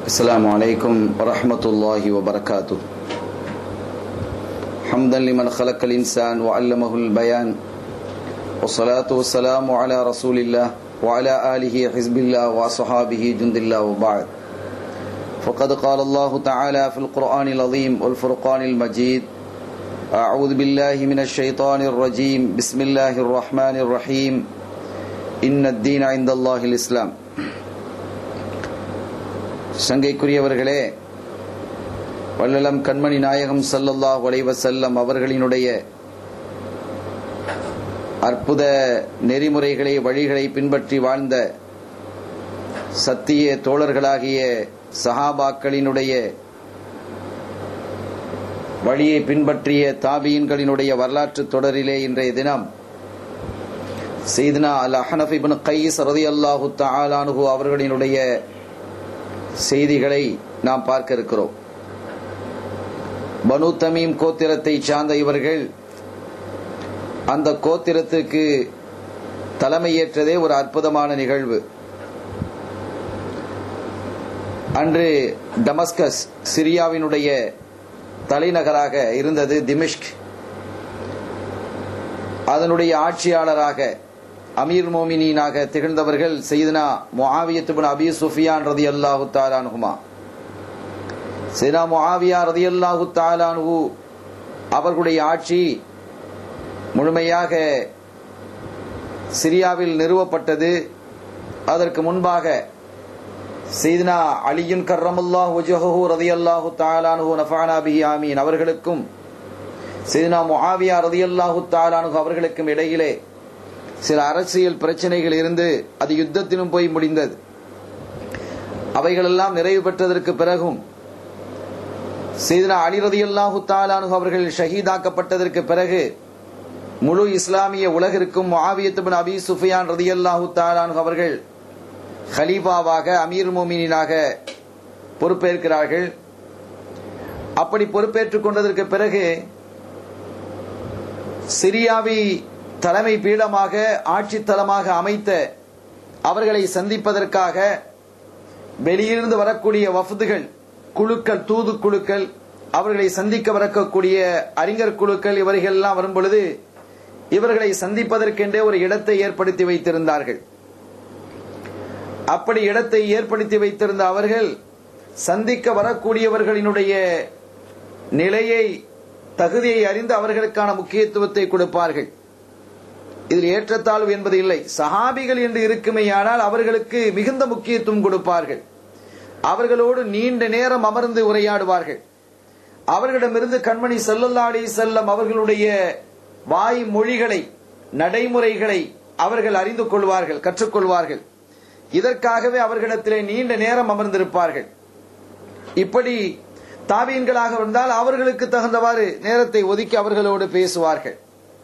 السلام عليكم ورحمة الله وبركاته حمدا لمن خلق الإنسان وعلمه البيان والصلاة والسلام على رسول الله وعلى آله حزب الله وصحابه جند الله وبعد فقد قال الله تعالى في القرآن العظيم والفرقان المجيد أعوذ بالله من الشيطان الرجيم بسم الله الرحمن الرحيم إن الدين عند الله الإسلام சங்கைக்குரியவர்களே வள்ளலம் கண்மணி நாயகம் சல்லல்லா வளைவ செல்லம் அவர்களினுடைய அற்புத நெறிமுறைகளை வழிகளை பின்பற்றி வாழ்ந்த சத்திய தோழர்களாகிய சஹாபாக்களினுடைய வழியை பின்பற்றிய தாபியின்களினுடைய வரலாற்று தொடரிலே இன்றைய தினம் செய்தினா அல் அஹனஃபிபின் கைஸ் ரதி அல்லாஹு தாலானுகு அவர்களினுடைய செய்திகளை நாம் பார்க்க இருக்கிறோம் பனு தமீம் கோத்திரத்தை சார்ந்த இவர்கள் அந்த கோத்திரத்துக்கு தலைமையேற்றதே ஒரு அற்புதமான நிகழ்வு அன்று டமஸ்கஸ் சிரியாவினுடைய தலைநகராக இருந்தது திமிஷ்க் அதனுடைய ஆட்சியாளராக அமீர் மோமினாக திகழ்ந்தவர்கள் செய்தனா முஆவியத்துபின் அபி சுஃபியான் ரதி அல்லாஹு தாலானுகுமா செய்தனா முஆவியா ரதி அல்லாஹு தாலானுகு அவர்களுடைய ஆட்சி முழுமையாக சிரியாவில் நிறுவப்பட்டது அதற்கு முன்பாக செய்தனா அலியுன் கர்ரமுல்லாஹ் வஜஹு ரதி அல்லாஹு தாலானுகு நஃபானா பிஹி ஆமீன் அவர்களுக்கும் செய்தனா முஆவியா ரதி அல்லாஹு தாலானுகு அவர்களுக்கும் இடையிலே சில அரசியல் பிரச்சனைகள் இருந்து அது யுத்தத்திலும் போய் முடிந்தது அவைகளெல்லாம் நிறைவு பெற்றதற்கு பிறகும் செய்தனா அலிரதி அல்லாஹு தாலானு அவர்கள் ஷஹீதாக்கப்பட்டதற்கு பிறகு முழு இஸ்லாமிய உலகிற்கும் ஆவியத்துபின் அபி சுஃபியான் ரதி அல்லாஹு தாலானு அவர்கள் ஹலீஃபாவாக அமீர் மோமினாக பொறுப்பேற்கிறார்கள் அப்படி பொறுப்பேற்றுக் கொண்டதற்கு பிறகு சிரியாவை தலைமை பீடமாக ஆட்சி தலமாக அமைத்த அவர்களை சந்திப்பதற்காக வெளியிருந்து வரக்கூடிய வஃதுகள் குழுக்கள் தூது குழுக்கள் அவர்களை சந்திக்க வரக்கூடிய அறிஞர் குழுக்கள் இவர்கள் எல்லாம் வரும் பொழுது இவர்களை சந்திப்பதற்கென்றே ஒரு இடத்தை ஏற்படுத்தி வைத்திருந்தார்கள் அப்படி இடத்தை ஏற்படுத்தி வைத்திருந்த அவர்கள் சந்திக்க வரக்கூடியவர்களினுடைய நிலையை தகுதியை அறிந்து அவர்களுக்கான முக்கியத்துவத்தை கொடுப்பார்கள் இதில் ஏற்றத்தாழ்வு என்பது இல்லை சஹாபிகள் என்று இருக்குமேயானால் அவர்களுக்கு மிகுந்த முக்கியத்துவம் கொடுப்பார்கள் அவர்களோடு நீண்ட நேரம் அமர்ந்து உரையாடுவார்கள் அவர்களிடமிருந்து கண்மணி செல்லல்லா அலி செல்லம் அவர்களுடைய வாய் மொழிகளை நடைமுறைகளை அவர்கள் அறிந்து கொள்வார்கள் கற்றுக்கொள்வார்கள் இதற்காகவே அவர்களிடத்திலே நீண்ட நேரம் அமர்ந்திருப்பார்கள் இப்படி தாபியன்களாக வந்தால் அவர்களுக்கு தகுந்தவாறு நேரத்தை ஒதுக்கி அவர்களோடு பேசுவார்கள்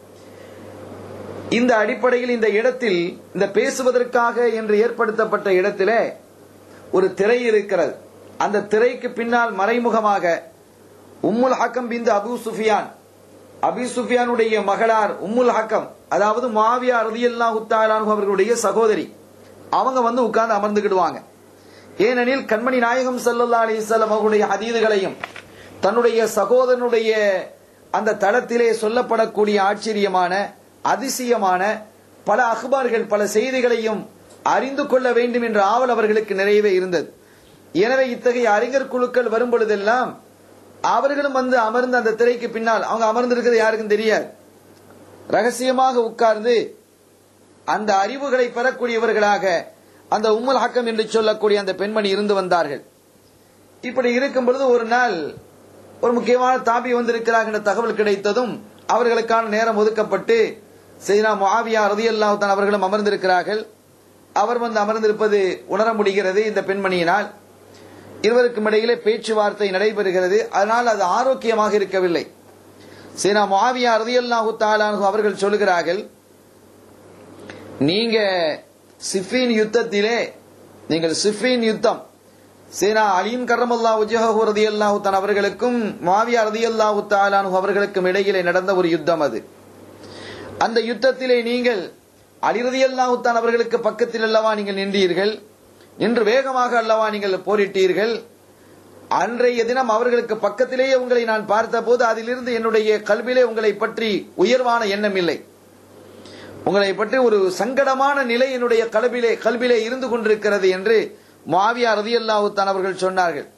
இந்த அடிப்படையில் இந்த இடத்தில் இந்த பேசுவதற்காக என்று ஏற்படுத்தப்பட்ட இடத்திலே ஒரு திரை இருக்கிறது அந்த திரைக்கு பின்னால் மறைமுகமாக உம்முல் ஹக்கம் பிந்து அபு சுஃபியான் அபி சுஃபியானுடைய மகளார் உம்முல் ஹக்கம் அதாவது மாவியா ரதியல்லா உத்தாலானு அவர்களுடைய சகோதரி அவங்க வந்து உட்கார்ந்து அமர்ந்துக்கிடுவாங்க ஏனெனில் கண்மணி நாயகம் சல்லல்லா அலிசல்லம் அவர்களுடைய அதீதுகளையும் தன்னுடைய சகோதரனுடைய அந்த தளத்திலே சொல்லப்படக்கூடிய ஆச்சரியமான அதிசயமான பல அக்பார்கள் பல செய்திகளையும் அறிந்து கொள்ள வேண்டும் என்ற ஆவல் அவர்களுக்கு நிறையவே இருந்தது எனவே இத்தகைய அறிஞர் குழுக்கள் வரும் பொழுதெல்லாம் அவர்களும் வந்து அமர்ந்த அந்த திரைக்கு பின்னால் அவங்க அமர்ந்திருக்கிறது யாருக்கும் தெரியாது ரகசியமாக உட்கார்ந்து அந்த அறிவுகளை பெறக்கூடியவர்களாக அந்த உம்முல் ஹக்கம் என்று சொல்லக்கூடிய அந்த பெண்மணி இருந்து வந்தார்கள் இப்படி இருக்கும் பொழுது ஒரு நாள் ஒரு முக்கியமான தாபி வந்திருக்கிறார் என்ற தகவல் கிடைத்ததும் அவர்களுக்கான நேரம் ஒதுக்கப்பட்டு செய்னா முஆவியா ரதியல்லாஹு தான் அவர்களும் அமர்ந்திருக்கிறார்கள் அவர் வந்து அமர்ந்திருப்பது உணர முடிகிறது இந்த பெண்மணியினால் இருவருக்கும் இடையிலே பேச்சுவார்த்தை நடைபெறுகிறது அதனால் அது ஆரோக்கியமாக இருக்கவில்லை சீனா முஆவியா ரதியல்லாஹு தாலானு அவர்கள் சொல்லுகிறார்கள் நீங்க சிஃபின் யுத்தத்திலே நீங்கள் சிஃபின் யுத்தம் சீனா அலியின் கரமல்லா உஜஹு ரதியல்லாஹு தான் அவர்களுக்கும் மாவியா ரதியல்லாஹு தாலானு அவர்களுக்கும் இடையிலே நடந்த ஒரு யுத்தம் அது அந்த யுத்தத்திலே நீங்கள் அலிரதி அல்லாஹுத்தான் அவர்களுக்கு பக்கத்தில் அல்லவா நீங்கள் நின்றீர்கள் இன்று வேகமாக அல்லவா நீங்கள் போரிட்டீர்கள் அன்றைய தினம் அவர்களுக்கு பக்கத்திலேயே உங்களை நான் பார்த்தபோது அதிலிருந்து என்னுடைய கல்வியிலே உங்களை பற்றி உயர்வான எண்ணம் இல்லை உங்களை பற்றி ஒரு சங்கடமான நிலை என்னுடைய கல்வியிலே கல்வியிலே இருந்து கொண்டிருக்கிறது என்று மாவியா ரதியல்லாவுத்தான் அவர்கள் சொன்னார்கள்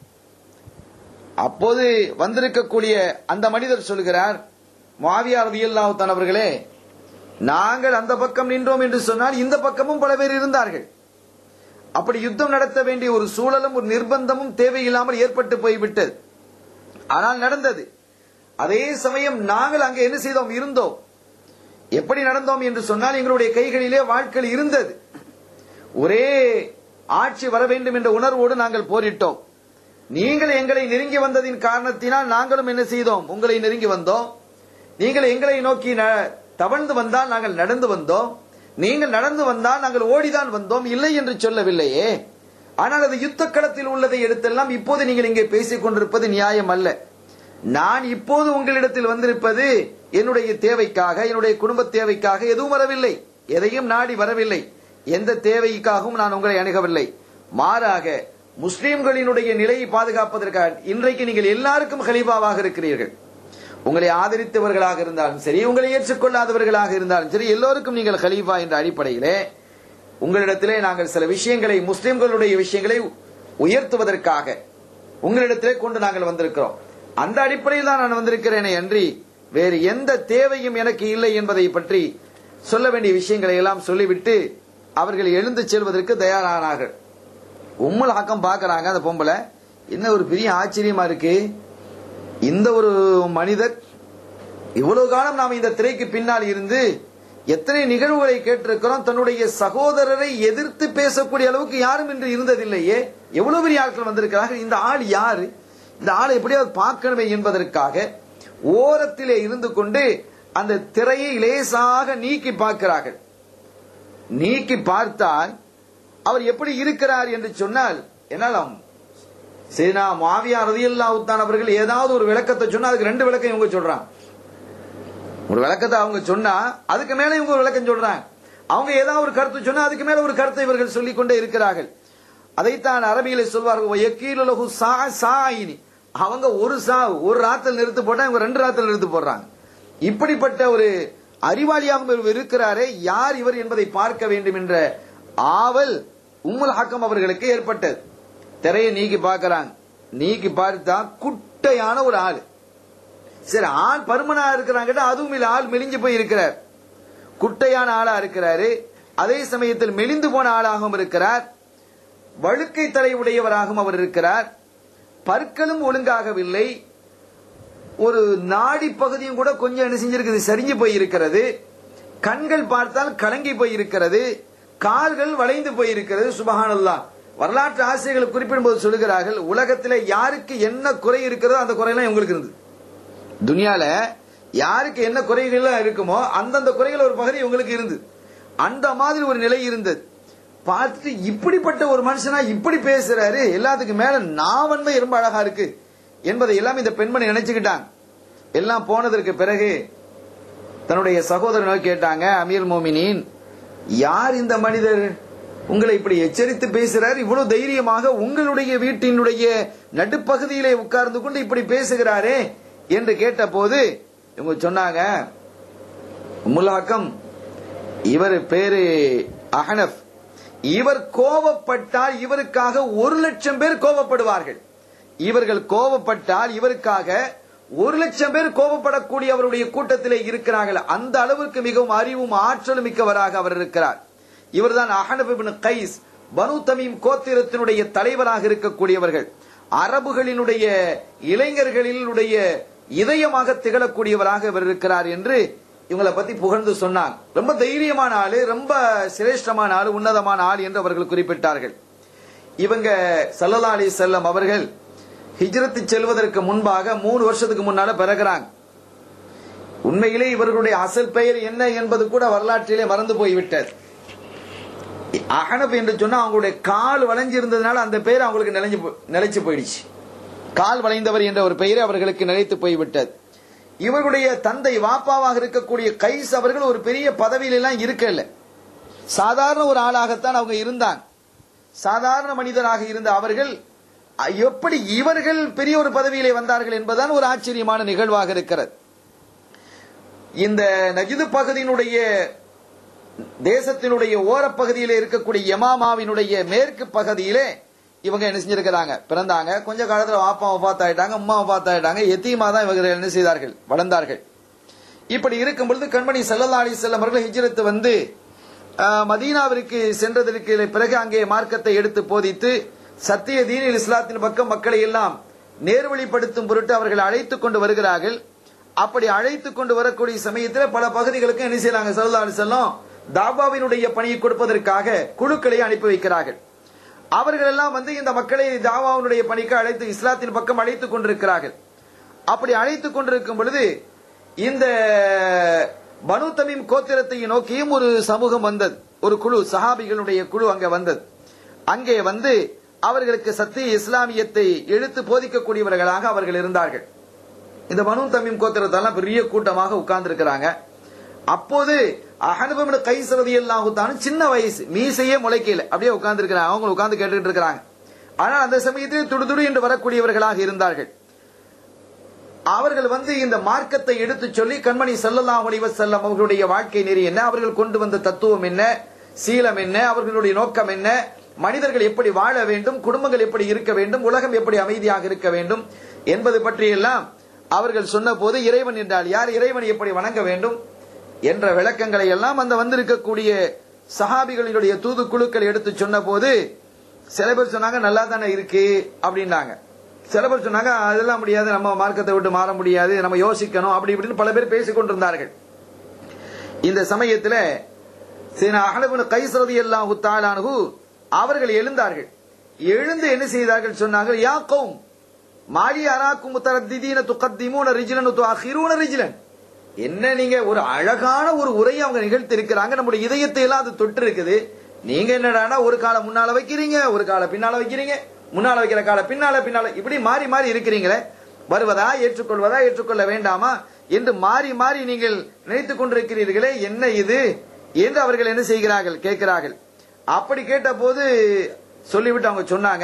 அப்போது வந்திருக்கக்கூடிய அந்த மனிதர் சொல்கிறார் மாவியா ரதியல்லாவுத்தான் அவர்களே நாங்கள் அந்த பக்கம் நின்றோம் என்று சொன்னால் இந்த பக்கமும் பல பேர் இருந்தார்கள் அப்படி யுத்தம் நடத்த வேண்டிய ஒரு சூழலும் ஒரு நிர்பந்தமும் தேவையில்லாமல் ஏற்பட்டு போய்விட்டது ஆனால் நடந்தது அதே சமயம் நாங்கள் அங்கே என்ன செய்தோம் இருந்தோம் எப்படி நடந்தோம் என்று சொன்னால் எங்களுடைய கைகளிலே வாழ்க்கை இருந்தது ஒரே ஆட்சி வர வேண்டும் என்ற உணர்வோடு நாங்கள் போரிட்டோம் நீங்கள் எங்களை நெருங்கி வந்ததின் காரணத்தினால் நாங்களும் என்ன செய்தோம் உங்களை நெருங்கி வந்தோம் நீங்கள் எங்களை நோக்கி ந- தவழ்ந்து வந்தால் நாங்கள் நடந்து வந்தோம் நீங்கள் நடந்து வந்தால் நாங்கள் ஓடிதான் வந்தோம் இல்லை என்று சொல்லவில்லையே ஆனால் அது யுத்த களத்தில் உள்ளதை எடுத்தெல்லாம் இப்போது நீங்கள் இங்கே பேசிக் கொண்டிருப்பது நியாயம் அல்ல நான் இப்போது உங்களிடத்தில் வந்திருப்பது என்னுடைய தேவைக்காக என்னுடைய குடும்ப தேவைக்காக எதுவும் வரவில்லை எதையும் நாடி வரவில்லை எந்த தேவைக்காகவும் நான் உங்களை அணுகவில்லை மாறாக முஸ்லிம்களினுடைய நிலையை பாதுகாப்பதற்காக இன்றைக்கு நீங்கள் எல்லாருக்கும் ஹலீஃபாவாக இருக்கிறீர்கள் உங்களை ஆதரித்தவர்களாக இருந்தாலும் சரி உங்களை ஏற்றுக்கொள்ளாதவர்களாக இருந்தாலும் சரி எல்லோருக்கும் நீங்கள் ஹலீஃபா என்ற அடிப்படையிலே உங்களிடத்திலே நாங்கள் சில விஷயங்களை முஸ்லிம்களுடைய விஷயங்களை உயர்த்துவதற்காக உங்களிடத்திலே கொண்டு நாங்கள் வந்திருக்கிறோம் அந்த அடிப்படையில் தான் நான் வந்திருக்கிறேனே அன்றி வேறு எந்த தேவையும் எனக்கு இல்லை என்பதை பற்றி சொல்ல வேண்டிய விஷயங்களை எல்லாம் சொல்லிவிட்டு அவர்கள் எழுந்து செல்வதற்கு தயாரானார்கள் உம்முல் ஹக்கம் பாக்குறாங்க அந்த பொம்பளை என்ன ஒரு பெரிய ஆச்சரியமா இருக்கு இந்த ஒரு மனிதர் இவ்வளவு காலம் நாம் இந்த திரைக்கு பின்னால் இருந்து எத்தனை நிகழ்வுகளை கேட்டிருக்கிறோம் தன்னுடைய சகோதரரை எதிர்த்து பேசக்கூடிய அளவுக்கு யாரும் இன்று இருந்ததில்லையே எவ்வளவு பெரிய ஆட்கள் வந்திருக்கிறார்கள் இந்த ஆள் யாரு இந்த ஆளை எப்படியாவது பார்க்கணுமே என்பதற்காக ஓரத்திலே இருந்து கொண்டு அந்த திரையை லேசாக நீக்கி பார்க்கிறார்கள் நீக்கி பார்த்தால் அவர் எப்படி இருக்கிறார் என்று சொன்னால் என்னால் சரினா மாவியா ரதியல்லாவுத்தான் அவர்கள் ஏதாவது ஒரு விளக்கத்தை சொன்னா அதுக்கு ரெண்டு விளக்கம் இவங்க சொல்றாங்க ஒரு விளக்கத்தை அவங்க சொன்னா அதுக்கு மேல இவங்க ஒரு விளக்கம் சொல்றாங்க அவங்க ஏதாவது ஒரு கருத்து சொன்னா அதுக்கு மேல ஒரு கருத்தை இவர்கள் சொல்லிக் கொண்டே இருக்கிறார்கள் அதைத்தான் அரபியில சொல்வார்கள் "வயக்கீலுலகு சா சாயினி." அவங்க ஒரு சா ஒரு ராத்தல் நிறுத்து போட்டா இவங்க ரெண்டு ராத்தல் நிறுத்து போடுறாங்க இப்படிப்பட்ட ஒரு அறிவாளியாக இவர் இருக்கிறாரே யார் இவர் என்பதை பார்க்க வேண்டும் என்ற ஆவல் உம்முல் ஹக்கம் அவர்களுக்கு ஏற்பட்டது திரையை நீக்கி பார்க்கறாங்க நீக்கி பார்த்தா குட்டையான ஒரு ஆளு சரி ஆள் பருமனா இருக்கிறாங்க அதுவும் இல்ல ஆள் மெலிஞ்சு போய் இருக்கிறார் குட்டையான ஆளா இருக்கிறாரு அதே சமயத்தில் மெலிந்து போன ஆளாகவும் இருக்கிறார் வழுக்கை தலை உடையவராகவும் அவர் இருக்கிறார் பற்களும் ஒழுங்காகவில்லை ஒரு நாடி பகுதியும் கூட கொஞ்சம் என்ன செஞ்சிருக்குது சரிஞ்சு போய் இருக்கிறது கண்கள் பார்த்தால் கலங்கி போய் இருக்கிறது கால்கள் வளைந்து போய் இருக்கிறது சுபஹானல்லா வரலாற்று ஆசிரியர்கள் குறிப்பிடும்போது சொல்லுகிறார்கள் உலகத்தில் யாருக்கு என்ன குறை இருக்கிறதோ அந்த குறையெல்லாம் இவங்களுக்கு இருந்தது துனியால யாருக்கு என்ன குறைகள் இருக்குமோ அந்தந்த குறைகள் ஒரு பகுதி உங்களுக்கு இருந்து அந்த மாதிரி ஒரு நிலை இருந்தது பார்த்துட்டு இப்படிப்பட்ட ஒரு மனுஷனா இப்படி பேசுறாரு எல்லாத்துக்கும் மேல நாவன்மை ரொம்ப அழகா இருக்கு என்பதை எல்லாம் இந்த பெண்மணி நினைச்சுக்கிட்டாங்க எல்லாம் போனதற்கு பிறகு தன்னுடைய சகோதரனை கேட்டாங்க அமீர் மோமினின் யார் இந்த மனிதர் உங்களை இப்படி எச்சரித்து பேசுறார் இவ்வளவு தைரியமாக உங்களுடைய வீட்டினுடைய நடுப்பகுதியிலே உட்கார்ந்து கொண்டு இப்படி பேசுகிறாரே என்று கேட்டபோது இவங்க சொன்னாங்க முலாக்கம் இவர் பேரு அஹனப் இவர் கோபப்பட்டால் இவருக்காக ஒரு லட்சம் பேர் கோபப்படுவார்கள் இவர்கள் கோபப்பட்டால் இவருக்காக ஒரு லட்சம் பேர் கோபப்படக்கூடிய அவருடைய கூட்டத்திலே இருக்கிறார்கள் அந்த அளவுக்கு மிகவும் அறிவும் ஆற்றலும் மிக்கவராக அவர் இருக்கிறார் இவர்தான் அஹனப் இப்னு கைஸ் பனு தமீம் கோத்திரத்தினுடைய தலைவராக இருக்கக்கூடியவர்கள் அரபுகளினுடைய இளைஞர்களினுடைய இதயமாக திகழக்கூடியவராக இவர் இருக்கிறார் என்று இவங்களை பத்தி புகழ்ந்து சொன்னாங்க ரொம்ப தைரியமான ஆளு ரொம்ப சிரேஷ்டமான ஆளு உன்னதமான ஆள் என்று அவர்கள் குறிப்பிட்டார்கள் இவங்க சல்லல்லா அலி செல்லம் அவர்கள் ஹிஜ்ரத்து செல்வதற்கு முன்பாக மூணு வருஷத்துக்கு முன்னால பிறகுறாங்க உண்மையிலே இவர்களுடைய அசல் பெயர் என்ன என்பது கூட வரலாற்றிலே மறந்து போய்விட்டது அகனப் என்று சொன்னா அவங்களுடைய கால் வளைஞ்சு இருந்ததுனால அந்த பெயர் அவங்களுக்கு நிலைஞ்சு போ- நிலைச்சு போயிடுச்சு கால் வளைந்தவர் என்ற ஒரு பெயர் அவர்களுக்கு நிலைத்து போய்விட்டது இவர்களுடைய தந்தை வாப்பாவாக இருக்கக்கூடிய கைஸ் அவர்கள் ஒரு பெரிய பதவியில எல்லாம் இருக்கல சாதாரண ஒரு ஆளாகத்தான் அவங்க இருந்தாங்க சாதாரண மனிதராக இருந்த அவர்கள் அ- எப்படி இவர்கள் பெரிய ஒரு பதவியிலே வந்தார்கள் என்பதுதான் ஒரு ஆச்சரியமான நிகழ்வாக இருக்கிறது இந்த நஜிது பகுதியினுடைய தேசத்தினுடைய ஓரப்பகுதியிலே இருக்கக்கூடிய யமாமாவினுடைய மேற்கு பகுதியிலே இவங்க என்ன செஞ்சிருக்கிறாங்க பிறந்தாங்க கொஞ்ச காலத்துல வாப்பா பார்த்தாயிட்டாங்க அம்மா பார்த்தாயிட்டாங்க எத்தீமா தான் இவர்கள் என்ன செய்தார்கள் வளர்ந்தார்கள் இப்படி இருக்கும் பொழுது கண்மணி சல்லல்லா அலிசல்லம் அவர்கள் ஹிஜ்ரத்து வந்து ஆஹ், மதீனாவிற்கு சென்றதற்கு பிறகு அங்கே மார்க்கத்தை எடுத்து போதித்து சத்திய தீனில் இஸ்லாத்தின் பக்கம் மக்களை எல்லாம் நேர்வழிப்படுத்தும் பொருட்டு அவர்கள் அழைத்துக் கொண்டு வருகிறார்கள் அப்படி அழைத்துக் கொண்டு வரக்கூடிய சமயத்தில் பல பகுதிகளுக்கு என்ன செய்யறாங்க சல்லல்லா அலிசல்லம் தாபாவினுடைய பணியை கொடுப்பதற்காக குழுக்களை அனுப்பி வைக்கிறார்கள் அவர்கள் எல்லாம் வந்து இந்த மக்களை தாவாவுடைய பணிக்கு அழைத்து இஸ்லாத்தின் பக்கம் அழைத்துக் கொண்டிருக்கிறார்கள் அப்படி அழைத்துக் கொண்டிருக்கும் பொழுது இந்த பனு தமீம் கோத்திரத்தை நோக்கியும் ஒரு சமூகம் வந்தது ஒரு குழு சஹாபிகளுடைய குழு அங்க வந்தது அங்கே வந்து அவர்களுக்கு சத்திய இஸ்லாமியத்தை எடுத்து போதிக்கக்கூடியவர்களாக அவர்கள் இருந்தார்கள் இந்த பனு தமீம் கோத்திரத்தெல்லாம் பெரிய கூட்டமாக உட்கார்ந்து இருக்கிறாங்க அப்போது அஹனுபம் கைசரதி எல்லாம் சின்ன வயசு மீசையே முளைக்கல அப்படியே உட்கார்ந்து இருக்கிறாங்க அவங்க உட்கார்ந்து கேட்டுக்கிட்டு இருக்கிறாங்க ஆனால் அந்த சமயத்தில் துடுதுடு என்று வரக்கூடியவர்களாக இருந்தார்கள் அவர்கள் வந்து இந்த மார்க்கத்தை எடுத்து சொல்லி கண்மணி ஸல்லல்லாஹு அலைஹி வஸல்லம் அவர்களுடைய வாழ்க்கை நெறி என்ன அவர்கள் கொண்டு வந்த தத்துவம் என்ன சீலம் என்ன அவர்களுடைய நோக்கம் என்ன மனிதர்கள் எப்படி வாழ வேண்டும் குடும்பங்கள் எப்படி இருக்க வேண்டும் உலகம் எப்படி அமைதியாக இருக்க வேண்டும் என்பது பற்றியெல்லாம் அவர்கள் சொன்னபோது இறைவன் என்றால் யார் இறைவனை எப்படி வணங்க வேண்டும் என்ற விளக்கங்களை எல்லாம் அந்த வந்திருக்கக்கூடிய சஹாபிகளினுடைய தூதுக்குழுக்கள் எடுத்து சொன்னபோது சில பேர் சொன்னாங்க நல்லா தானே இருக்கு அப்படின்னாங்க சில பேர் சொன்னாங்க அதெல்லாம் முடியாது நம்ம மார்க்கத்தை விட்டு மாற முடியாது நம்ம யோசிக்கணும் அப்படி இப்படின்னு பல பேர் பேசிக் கொண்டிருந்தார்கள் இந்த சமயத்துல சீனா அகலபுன கைசரதி எல்லாம் தாளானு அவர்கள் எழுந்தார்கள் எழுந்து என்ன செய்தார்கள் சொன்னார்கள் யா கௌம் மாலி அராக்கும் முத்தரத்திதீன துக்கத்திமூன ரிஜிலன் அஹிரூன ரிஜிலன் என்ன நீங்க ஒரு அழகான ஒரு உரையை அவங்க நிகழ்த்தி இருக்கிறாங்க நம்முடைய இதயத்தை எல்லாம் அது தொட்டு இருக்குது நீங்க என்னடானா ஒரு காலை முன்னால வைக்கிறீங்க ஒரு காலை பின்னால வைக்கிறீங்க முன்னால வைக்கிற காலை பின்னால பின்னால இப்படி மாறி மாறி இருக்கிறீங்களே வருவதா ஏற்றுக்கொள்வதா ஏற்றுக்கொள்ள வேண்டாமா என்று மாறி மாறி நீங்கள் நினைத்துக் கொண்டிருக்கிறீர்களே என்ன இது என்று அவர்கள் என்ன செய்கிறார்கள் கேட்கிறார்கள் அப்படி கேட்ட போது சொல்லிவிட்டு அவங்க சொன்னாங்க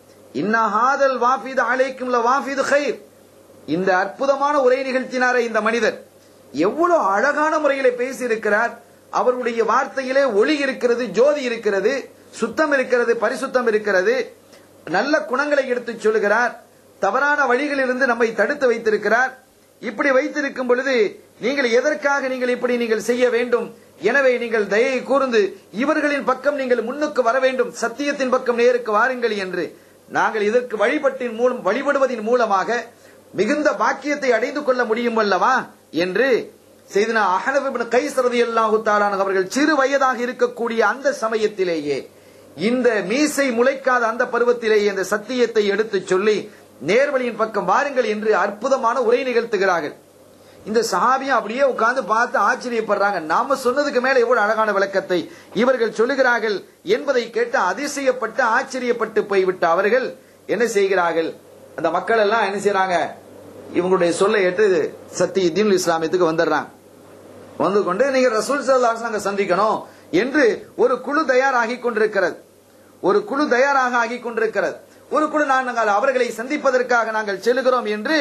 இன்னஹாதல் வாஃபிது அலைக்கும் வாஃபிது ஹைர் இந்த அற்புதமான உரை நிகழ்த்தினாரே இந்த மனிதர் எவ்வளவு அழகான முறையில பேசி இருக்கிறார் அவருடைய வார்த்தையிலே ஒளி இருக்கிறது ஜோதி இருக்கிறது சுத்தம் இருக்கிறது பரிசுத்தம் இருக்கிறது நல்ல குணங்களை எடுத்துச் சொல்லுகிறார் தவறான வழிகளிலிருந்து நம்மை தடுத்து வைத்திருக்கிறார் இப்படி வைத்திருக்கும் பொழுது நீங்கள் எதற்காக நீங்கள் இப்படி நீங்கள் செய்ய வேண்டும் எனவே நீங்கள் தயை கூர்ந்து இவர்களின் பக்கம் நீங்கள் முன்னுக்கு வர வேண்டும் சத்தியத்தின் பக்கம் நேருக்கு வாருங்கள் என்று நாங்கள் இதற்கு வழிபட்டின் மூலம் வழிபடுவதன் மூலமாக மிகுந்த பாக்கியத்தை அடைந்து கொள்ள முடியும் அல்லவா என்று செய்தனா அகனபின் கைசரதி அல்லாஹு தாலான அவர்கள் சிறு வயதாக இருக்கக்கூடிய அந்த சமயத்திலேயே இந்த மீசை முளைக்காத அந்த பருவத்திலேயே இந்த சத்தியத்தை எடுத்துச் சொல்லி நேர்வழியின் பக்கம் வாருங்கள் என்று அற்புதமான உரை நிகழ்த்துகிறார்கள் இந்த சஹாபியும் அப்படியே உட்கார்ந்து பார்த்து ஆச்சரியப்படுறாங்க நாம சொன்னதுக்கு மேல எவ்வளவு அழகான விளக்கத்தை இவர்கள் சொல்லுகிறார்கள் என்பதை கேட்டு அதிசயப்பட்டு ஆச்சரியப்பட்டு போய்விட்ட அவர்கள் என்ன செய்கிறார்கள் அந்த மக்கள் எல்லாம் என்ன செய்யறாங்க இவங்களுடைய சொல்லை ஏற்று சத்திய தீன் இஸ்லாமியத்துக்கு வந்துடுறாங்க வந்து கொண்டு நீங்க ரசூல் சல்லாஸ் நாங்க சந்திக்கணும் என்று ஒரு குழு தயாராகி கொண்டிருக்கிறது ஒரு குழு தயாராக ஆகி கொண்டிருக்கிறது ஒரு குழு நாங்கள் அவர்களை சந்திப்பதற்காக நாங்கள் செல்கிறோம் என்று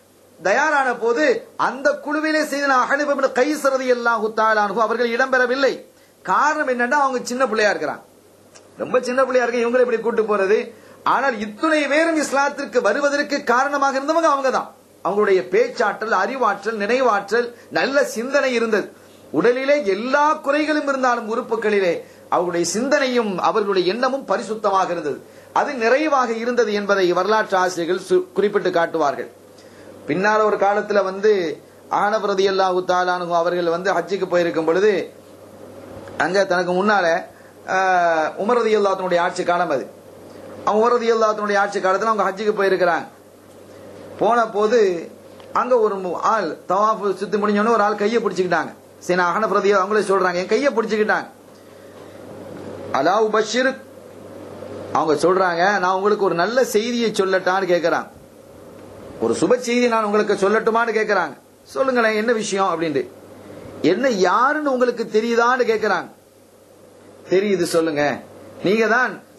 தயாரான போது அந்த குழுவிலே செய்த அகனிபம் கைசரதி எல்லாம் தாளானு அவர்கள் இடம்பெறவில்லை காரணம் என்னன்னா அவங்க சின்ன பிள்ளையா இருக்கிறாங்க ரொம்ப சின்ன பிள்ளையா இருக்க இவங்களை இப்படி கூட்டு போறது ஆனால் இத்துணை பேரும் இஸ்லாத்திற்கு வருவதற்கு காரணமாக இருந்தவங்க அவங்க தான் அவங்களுடைய பேச்சாற்றல் அறிவாற்றல் நினைவாற்றல் நல்ல சிந்தனை இருந்தது உடலிலே எல்லா குறைகளும் இருந்தாலும் உறுப்புகளிலே அவர்களுடைய சிந்தனையும் அவர்களுடைய எண்ணமும் பரிசுத்தமாக இருந்தது அது நிறைவாக இருந்தது என்பதை வரலாற்று ஆசிரியர்கள் சு- குறிப்பிட்டு காட்டுவார்கள் பின்னால ஒரு காலத்துல வந்து ஆனபிரதி அல்லாஹு தாலானு அவர்கள் வந்து ஹஜ்ஜுக்கு போயிருக்கும் பொழுது அங்க தனக்கு முன்னால ஆஹ், உமர் ரதி அல்லாத்தினுடைய ஆட்சி காலம் அது அவங்க உமர் ரதி அல்லாத்தினுடைய ஆட்சி காலத்துல அவங்க ஹஜ்ஜுக்கு போயிருக்கிறாங்க போன போது அங்க ஒரு மு- ஆள் தவாஃப் சுத்தி முடிஞ்சோன்னு ஒரு ஆள் கையை பிடிச்சுக்கிட்டாங்க சரி நான் அகன பிரதியோ அவங்களே சொல்றாங்க என் கையை பிடிச்சுக்கிட்டாங்க அலாவு பஷீர் அவங்க சொல்றாங்க நான் உங்களுக்கு ஒரு நல்ல செய்தியை சொல்லட்டான்னு கேக்குறாங்க ஒரு சுப செய்தி நான் உங்களுக்கு சொல்லட்டுமான்னு கேக்குறாங்க சொல்லுங்களேன் என்ன விஷயம் அப்படின்ட்டு என்ன யாருன்னு உங்களுக்கு தெரியுதான்னு கேக்குறாங்க தெரியுது சொல்லுங்க நீங்க தான்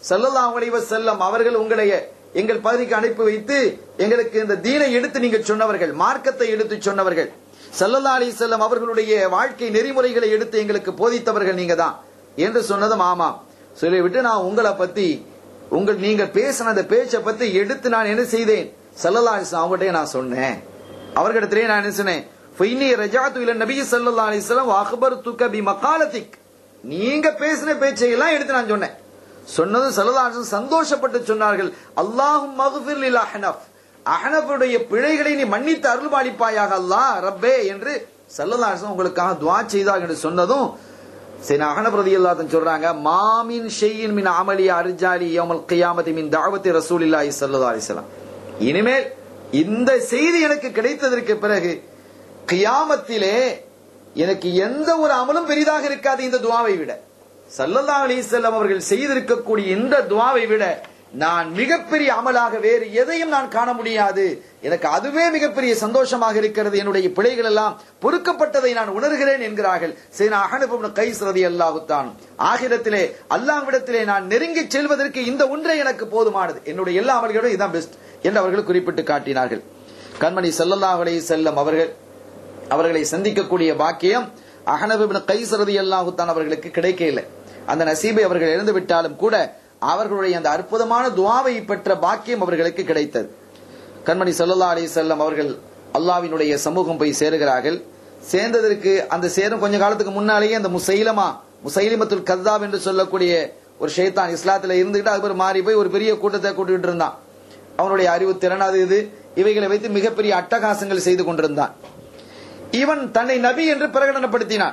ஸல்லல்லாஹு அலைஹி வஸல்லம் அவர்கள் உங்களை எங்கள் பகுதிக்கு அனுப்பி வைத்து எங்களுக்கு இந்த தீனை எடுத்து நீங்க சொன்னவர்கள் மார்க்கத்தை எடுத்து சொன்னவர்கள் ஸல்லல்லாஹு அலைஹி வஸல்லம் அவர்களுடைய வாழ்க்கை நெறிமுறைகளை எடுத்து எங்களுக்கு போதித்தவர்கள் நீங்க தான் என்று சொன்னதும் ஆமாம் சொல்லிவிட்டு நான் உங்களை பத்தி உங்கள் நீங்க பேசின அந்த பேச்சை பத்தி எடுத்து நான் என்ன செய்தேன் ஸல்லல்லாஹு அலைஹி வஸல்லம் அவங்ககிட்டயே நான் சொன்னேன் அவர்களிடத்திலே நான் என்ன சொன்னேன் ஃபைனி ரஜாத்து இல நபி ஸல்லல்லாஹு அலைஹி வஸல்லம் அக்பர்துக பி மகாலத்திக் நீங்க பேசின பேச்சை எல்லாம் எடுத்து நான் சொன்னேன் சொன்னது சல்லல்லாஹு சந்தோஷப்பட்டு சொன்னார்கள் அல்லாஹும் மக்ஃபிர் லில் அஹ்னஃப் அஹ்னஃபுடைய பிழைகளை நீ மன்னித்து அருள்பாலிப்பாயாக அல்லாஹ் ரப்பே என்று சல்லல்லாஹு உங்களுக்காக துஆ செய்தார் என்று சொன்னதும் சரி அஹனப் ரலியல்லாஹு சொல்றாங்க மாமின் ஷையின் மின் அமலி அர்ஜாலி யௌமல் கியாமத்தி மின் தஅவத்தி ரசூலில்லாஹி ஸல்லல்லாஹு அலைஹி வஸல்லம் இனிமேல் இந்த செய்தி எனக்கு கிடைத்ததற்கு பிறகு கியாமத்திலே எனக்கு எந்த ஒரு அமலும் பெரிதாக இருக்காது இந்த துவாவை விட சல்லல்லா அலிசல்லம் அவர்கள் செய்திருக்கக்கூடிய இந்த துவாவை விட நான் மிகப்பெரிய அமலாக வேறு எதையும் நான் காண முடியாது எனக்கு அதுவே மிகப்பெரிய சந்தோஷமாக இருக்கிறது என்னுடைய பிழைகள் எல்லாம் பொறுக்கப்பட்டதை நான் உணர்கிறேன் என்கிறார்கள் சரி அகனுபவன் கைஸ் ரதி அல்லாஹுத்தான் ஆகிரத்திலே அல்லாஹ்விடத்திலே நான் நெருங்கி செல்வதற்கு இந்த ஒன்றே எனக்கு போதுமானது என்னுடைய எல்லா அமல்களோட இதுதான் பெஸ்ட் என்று அவர்கள் குறிப்பிட்டு காட்டினார்கள் கண்மணி சல்லல்லாஹு அலைஹி செல்லம் அவர்கள் அவர்களை சந்திக்கக்கூடிய பாக்கியம் அகனபின் கைசரதி அல்லாஹுத்தான் அவர்களுக்கு கிடைக்க இல்லை அந்த நசீபை அவர்கள் இழந்து விட்டாலும் கூட அவர்களுடைய அந்த அற்புதமான துவாவை பெற்ற பாக்கியம் அவர்களுக்கு கிடைத்தது கண்மணி சல்லல்லா அலி செல்லம் அவர்கள் அல்லாவினுடைய சமூகம் போய் சேருகிறார்கள் சேர்ந்ததற்கு அந்த சேரும் கொஞ்ச காலத்துக்கு முன்னாலேயே அந்த முசைலமா முசைலிமத்துல் கத்தாப் என்று சொல்லக்கூடிய ஒரு ஷைத்தான் இஸ்லாத்துல இருந்துகிட்டு அதுபோல் மாறி போய் ஒரு பெரிய கூட்டத்தை கூட்டிட்டு இருந்தான் அவனுடைய அறிவு திறனாது இது இவைகளை வைத்து மிகப்பெரிய அட்டகாசங்கள் செய்து கொண்டிருந்தான் இவன் தன்னை நபி என்று பிரகடனப்படுத்தினான்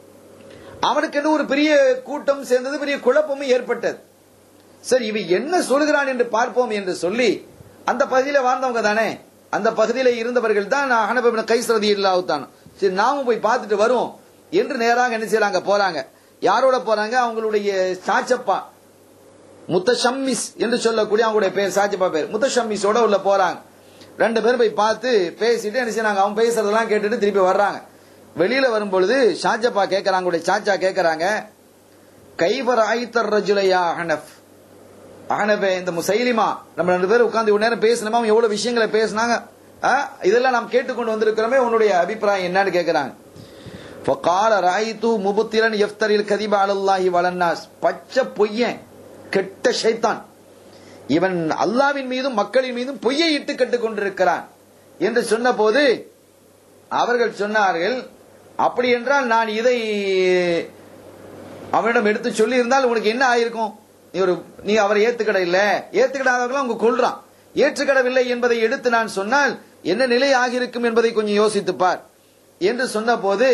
அவனுக்கு ஒரு பெரிய கூட்டம் சேர்ந்தது பெரிய குழப்பமும் ஏற்பட்டது சரி இவன் என்ன சொல்கிறான் என்று பார்ப்போம் என்று சொல்லி அந்த பகுதியில வாழ்ந்தவங்க தானே அந்த பகுதியில இருந்தவர்கள் தான் அகனபின் கைசரதி இல்லாவுத்தான் சரி நாமும் போய் பார்த்துட்டு வருவோம் என்று நேராக என்ன செய்யறாங்க போறாங்க யாரோட போறாங்க அவங்களுடைய சாச்சப்பா முத்தஷம்மிஸ் என்று சொல்லக்கூடிய அவங்களுடைய பேர் சாச்சப்பா பேர் முத்தஷம்மிஸோட உள்ள போறாங்க ரெண்டு பேரும் போய் பார்த்து பேசிட்டு என்ன செய்யறாங்க அவன் பேசுறதெல்லாம் கேட்டுட்டு திருப்பி வர்றாங்க வெளியில வரும்பொழுது ஷாஜப்பா கேட்கறாங்க உடைய சாச்சா கேட்கறாங்க கைவர் ஆயித்தர் ரஜுலையா அஹனப் அஹனபே இந்த முசைலிமா நம்ம ரெண்டு பேரும் உட்கார்ந்து இவ்வளவு நேரம் பேசணுமா அவன் எவ்வளவு விஷயங்களை பேசினாங்க இதெல்லாம் நாம் கேட்டுக்கொண்டு வந்திருக்கிறோமே உன்னுடைய அபிப்பிராயம் என்னன்னு கேட்கறாங்க ஃபகால ராயித்து முபுத்திரன் எஃப்தரில் கதிப அலல்லாஹி வலன்னாஸ் பச்சை பொய்யன் கெட்ட ஷைத்தான் இவன் அல்லாவின் மீதும் மக்களின் மீதும் பொய்யை இட்டு கட்டுக் கொண்டிருக்கிறான் என்று சொன்ன போது அவர்கள் சொன்னார்கள் அப்படி என்றால் நான் இதை அவனிடம் எடுத்து சொல்லி இருந்தால் உனக்கு என்ன ஆயிருக்கும் நீ ஒரு நீ அவரை ஏத்துக்கட இல்ல ஏத்துக்கிடாதவர்களும் அவங்க கொள்றான் ஏற்றுக்கடவில்லை என்பதை எடுத்து நான் சொன்னால் என்ன நிலை ஆகியிருக்கும் என்பதை கொஞ்சம் யோசித்து பார் என்று சொன்ன போது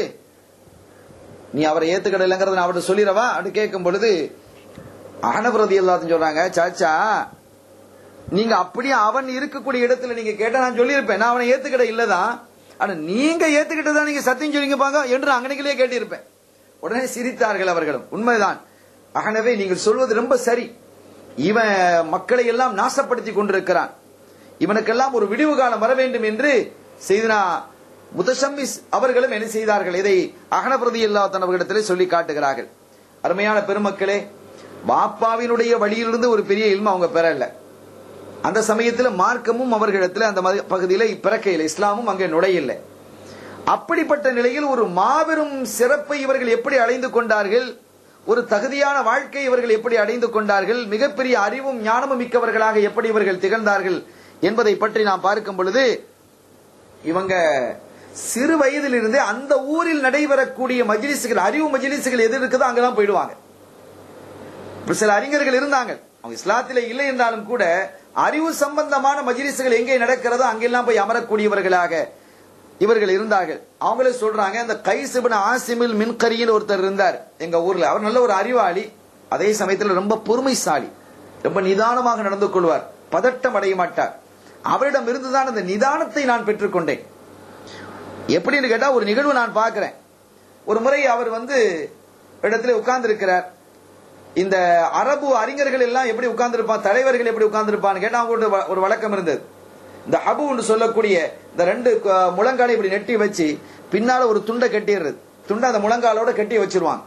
நீ அவரை ஏத்துக்கட இல்லைங்கிறத நான் அவர்கிட்ட சொல்லிடவா அப்படின்னு கேட்கும் பொழுது அகனபிரதி எல்லாத்தையும் சொல்றாங்க சாச்சா நீங்க அப்படியே அவன் இருக்கக்கூடிய இடத்துல நீங்க கேட்டா நான் சொல்லியிருப்பேன் நான் அவனை ஏத்துக்கிட இல்லதான் ஆனா நீங்க ஏத்துக்கிட்டதா நீங்க சத்தியம் சொல்லிங்க பாங்க என்று அங்கனைக்கிலே கேட்டிருப்பேன் உடனே சிரித்தார்கள் அவர்களும் உண்மைதான் ஆகவே நீங்கள் சொல்வது ரொம்ப சரி இவன் மக்களை எல்லாம் நாசப்படுத்தி கொண்டிருக்கிறான் இவனுக்கெல்லாம் ஒரு விடிவு காலம் வர வேண்டும் என்று செய்தனா முதஷம்மிஸ் அவர்களும் என்ன செய்தார்கள் இதை அகனபிரதி இல்லாத்தன் அவர்களிடத்திலே சொல்லி காட்டுகிறார்கள் அருமையான பெருமக்களே பாப்பாவினுடைய வழியிலிருந்து ஒரு பெரிய இல்ம அவங்க பெறல அந்த சமயத்தில் மார்க்கமும் அவர்களிடத்தில் அந்த பகுதியில பிறக்கையில் இஸ்லாமும் அங்கே நுழையில்லை அப்படிப்பட்ட நிலையில் ஒரு மாபெரும் சிறப்பை இவர்கள் எப்படி அடைந்து கொண்டார்கள் ஒரு தகுதியான வாழ்க்கை இவர்கள் எப்படி அடைந்து கொண்டார்கள் மிகப்பெரிய அறிவும் ஞானமும் மிக்கவர்களாக எப்படி இவர்கள் திகழ்ந்தார்கள் என்பதை பற்றி நாம் பார்க்கும் பொழுது இவங்க சிறு வயதிலிருந்தே அந்த ஊரில் நடைபெறக்கூடிய மஜிலிசுகள் அறிவு மஜிலிசுகள் எது இருக்குதோ அங்கதான் போயிடுவாங்க சில அறிஞர்கள் இருந்தாங்க அவங்க இஸ்லாத்திலே இல்லை என்றாலும் கூட அறிவு சம்பந்தமான மஜிலிசுகள் எங்கே நடக்கிறதோ அங்கெல்லாம் போய் அமரக்கூடியவர்களாக இவர்கள் இருந்தார்கள் அவங்களே சொல்றாங்க இந்த கைசிபின் ஆசிமில் மின்கரியின் ஒருத்தர் இருந்தார் எங்க ஊர்ல அவர் நல்ல ஒரு அறிவாளி அதே சமயத்தில் ரொம்ப பொறுமைசாலி ரொம்ப நிதானமாக நடந்து கொள்வார் பதட்டம் அடைய மாட்டார் அவரிடம் இருந்துதான் அந்த நிதானத்தை நான் பெற்றுக்கொண்டேன் எப்படின்னு கேட்டா ஒரு நிகழ்வு நான் பார்க்கிறேன் ஒரு முறை அவர் வந்து இடத்துல உட்கார்ந்து இருக்கிறார் இந்த அரபு அறிஞர்கள் எல்லாம் எப்படி உட்கார்ந்துருப்பான் தலைவர்கள் எப்படி உட்கார்ந்துருப்பான்னு கேட்டா அவங்களோட ஒரு வழக்கம் இருந்தது இந்த ஹபு என்று சொல்லக்கூடிய இந்த ரெண்டு முழங்காலை இப்படி நெட்டி வச்சு பின்னால ஒரு துண்டை கட்டிடுறது துண்டை அந்த முழங்காலோட கட்டி வச்சிருவாங்க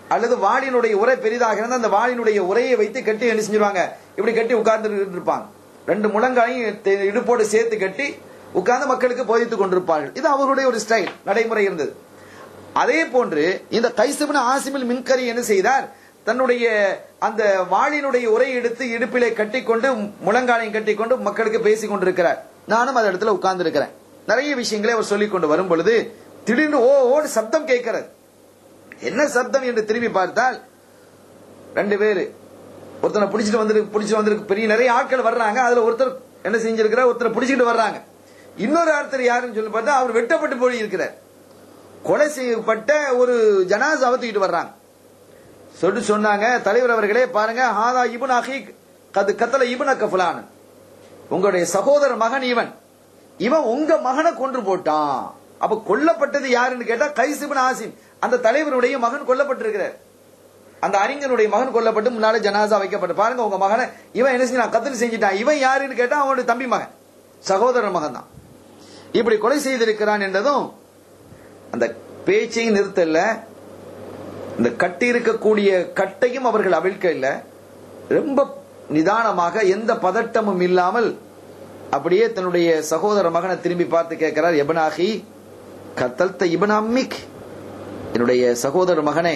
அல்லது வாளினுடைய உரை பெரிதாக இருந்தால் அந்த வாளினுடைய உரையை வைத்து கட்டி என்ன செஞ்சிருவாங்க இப்படி கட்டி உட்கார்ந்து இருப்பாங்க ரெண்டு முழங்காலையும் தெ- இடுப்போடு சேர்த்து கட்டி உட்கார்ந்து மக்களுக்கு போதித்துக் கொண்டிருப்பார்கள் இது அவர்களுடைய ஒரு ஸ்டைல் நடைமுறை இருந்தது அதே போன்று இந்த கைசபின் ஆசிமில் மின்கரி என்ன செய்தார் தன்னுடைய அந்த வாளினுடைய உரை எடுத்து இடுப்பிலே கட்டிக்கொண்டு முழங்காலையும் கட்டிக்கொண்டு மக்களுக்கு பேசிக் கொண்டிருக்கிறார் நானும் அந்த இடத்துல உட்கார்ந்து இருக்கிறேன் நிறைய விஷயங்களை அவர் சொல்லிக் கொண்டு வரும் பொழுது திடீர்னு ஓ ஓடு சப்தம் கேட்கிறது என்ன சப்தம் என்று திரும்பி பார்த்தால் ரெண்டு பேரு ஒருத்தனை பிடிச்சிட்டு வந்து பிடிச்சிட்டு வந்திருக்கு பெரிய நிறைய ஆட்கள் வர்றாங்க அதுல ஒருத்தர் என்ன செஞ்சிருக்கிறார் ஒருத்தரை பிடிச்சிட்டு வர்றாங்க இன்னொரு ஒருத்தர் யாருன்னு சொல்லி பார்த்தா அவர் வெட்டப்பட்டு போய் இருக்கிறார் கொலை செய்யப்பட்ட ஒரு ஜனாசாவை தூக்கிட்டு வர்றாங்க சொல்லி சொன்னாங்க தலைவர் அவர்களே பாருங்க ஹாதா இபுன் அஹீக் கது கத்தல இபுன் கஃபலான் உங்களுடைய சகோதர மகன் இவன் இவன் உங்க மகனை கொன்று போட்டான் அப்ப கொல்லப்பட்டது யாருன்னு கேட்டா கைசிபன் ஆசிம் அந்த தலைவருடைய மகன் கொல்லப்பட்டிருக்கிறார் அந்த அறிஞனுடைய மகன் கொல்லப்பட்டு முன்னால ஜனாசா வைக்கப்பட்டு பாருங்க உங்க மகனை இவன் என்ன செஞ்சான் கத்தல் செஞ்சிட்டான் இவன் யாருன்னு கேட்டா அவனுடைய தம்பி மகன் சகோதரன் மகன் தான் இப்படி கொலை செய்திருக்கிறான் என்றதும் அந்த பேச்சை நிறுத்தல இந்த கட்டி இருக்கக்கூடிய கட்டையும் அவர்கள் அவிழ்க்க இல்ல ரொம்ப நிதானமாக எந்த பதட்டமும் இல்லாமல் அப்படியே தன்னுடைய சகோதர மகனை திரும்பி பார்த்து கேட்கிறார் எபனாகி கத்தல்த இபன் அம்மிக் என்னுடைய சகோதர மகனே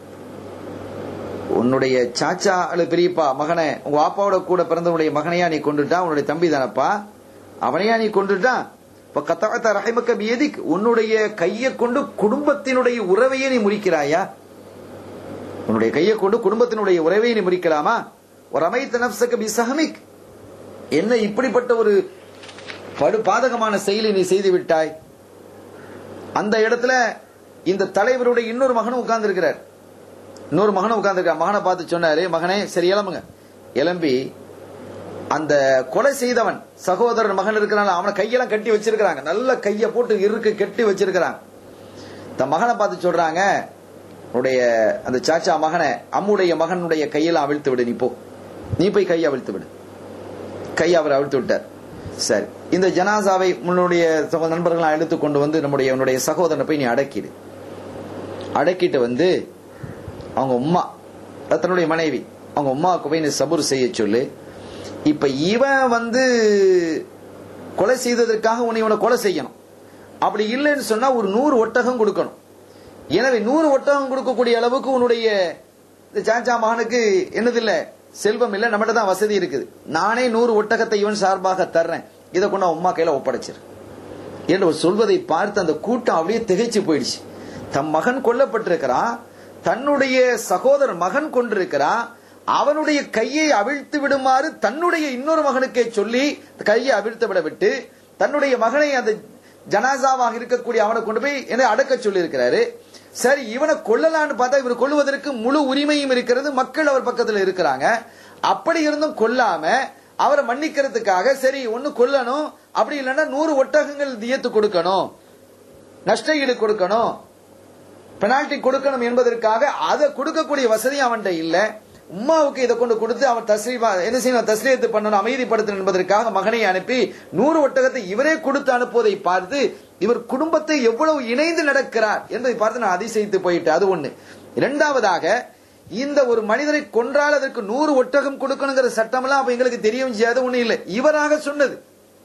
உன்னுடைய சாச்சா அல்லது பெரியப்பா மகனை உங்க அப்பாவோட கூட பிறந்தவனுடைய மகனையா நீ கொண்டுட்டா உன்னுடைய தம்பி தானப்பா அவனையா நீ கொண்டுட்டா இப்ப கத்தகத்த ரஹிமக்க பியதிக் உன்னுடைய கையை கொண்டு குடும்பத்தினுடைய உறவையே நீ முறிக்கிறாயா உன்னுடைய கையை கொண்டு குடும்பத்தினுடைய உறவையை நீ முறிக்கலாமா ஒரு அமைத்த நப்சக்க பிசஹமிக் என்ன இப்படிப்பட்ட ஒரு படு பாதகமான செயலை நீ செய்து விட்டாய் அந்த இடத்துல இந்த தலைவருடைய இன்னொரு மகனும் உட்கார்ந்து இருக்கிறார் இன்னொரு மகனும் உட்கார்ந்து மகனை பார்த்து சொன்னாரு மகனே சரி இளம்புங்க இளம்பி அந்த கொலை செய்தவன் சகோதரன் மகன் இருக்கிறான் அவனை கையெல்லாம் கட்டி வச்சிருக்கிறாங்க நல்ல கைய போட்டு இருக்கு கட்டி வச்சிருக்கிறாங்க தன் மகனை பார்த்து சொல்றாங்க உன்னுடைய அந்த சாச்சா மகனை அம்முடைய மகனுடைய கையெல்லாம் அவிழ்த்து விடு நீ போ நீ போய் கையை அவிழ்த்து விடு கையை அவர் அவிழ்த்து விட்டார் சரி இந்த ஜனாசாவை உன்னுடைய சகோ- நண்பர்களாம் எடுத்து கொண்டு வந்து நம்முடைய உன்னுடைய சகோதரனை போய் நீ அடக்கிடு அடக்கிட்டு வந்து அவங்க உம்மா அது தன்னுடைய மனைவி அவங்க உமாவுக்கு போய் நீ சபுர் செய்ய சொல்லு இப்ப இவன் வந்து கொலை செய்ததற்காக உன்னை இவனை கொலை செய்யணும் அப்படி இல்லைன்னு சொன்னா ஒரு நூறு ஒட்டகம் கொடுக்கணும் எனவே நூறு ஒட்டகம் கொடுக்கக்கூடிய அளவுக்கு உன்னுடைய இந்த சாச்சா மகனுக்கு என்னது இல்ல செல்வம் இல்ல நம்மகிட்ட தான் வசதி இருக்குது நானே நூறு ஒட்டகத்தை இவன் சார்பாக தர்றேன் இதை கொண்டு அவன் உம்மா கையில ஒப்படைச்சிரு என்று அவர் சொல்வதை பார்த்து அந்த கூட்டம் அப்படியே திகைச்சு போயிடுச்சு தம் மகன் கொல்லப்பட்டிருக்கிறான் தன்னுடைய சகோதரர் மகன் கொண்டிருக்கிறான் அவனுடைய கையை அவிழ்த்து விடுமாறு தன்னுடைய இன்னொரு மகனுக்கே சொல்லி கையை அவிழ்த்து விட விட்டு தன்னுடைய மகனை அந்த ஜனாசாவாக இருக்கக்கூடிய அவனை கொண்டு போய் என்ன அடக்க சொல்லி இருக்கிறாரு சரி இவனை கொல்லலான்னு பார்த்தா இவர் கொல்லுவதற்கு முழு உரிமையும் இருக்கிறது மக்கள் அவர் பக்கத்துல இருக்கிறாங்க அப்படி இருந்தும் கொல்லாம அவரை மன்னிக்கிறதுக்காக சரி ஒன்னு கொல்லணும் அப்படி இல்லைன்னா நூறு ஒட்டகங்கள் தியத்து கொடுக்கணும் நஷ்ட ஈடு கொடுக்கணும் பெனால்டி கொடுக்கணும் என்பதற்காக அதை கொடுக்கக்கூடிய வசதி அவன்கிட்ட இல்ல உம்மாவுக்கு இதை கொண்டு கொடுத்து அவன் தஸ்ரீமா என்ன செய்யணும் தஸ்ரீயத்து பண்ணணும் அமைதிப்படுத்தணும் என்பதற்காக மகனை அனுப்பி நூறு ஒட்டகத்தை இவரே கொடுத்து அனுப்புவதை பார்த்து இவர் குடும்பத்தை எவ்வளவு இணைந்து நடக்கிறார் என்பதை பார்த்து நான் அதிசயித்து போயிட்டேன் அது ஒண்ணு இரண்டாவதாக இந்த ஒரு மனிதரை கொன்றால் அதற்கு நூறு ஒட்டகம் கொடுக்கணுங்கிற சட்டமெல்லாம் அப்ப எங்களுக்கு தெரியவும் செய்யாது ஒண்ணு இல்லை இவராக சொன்னது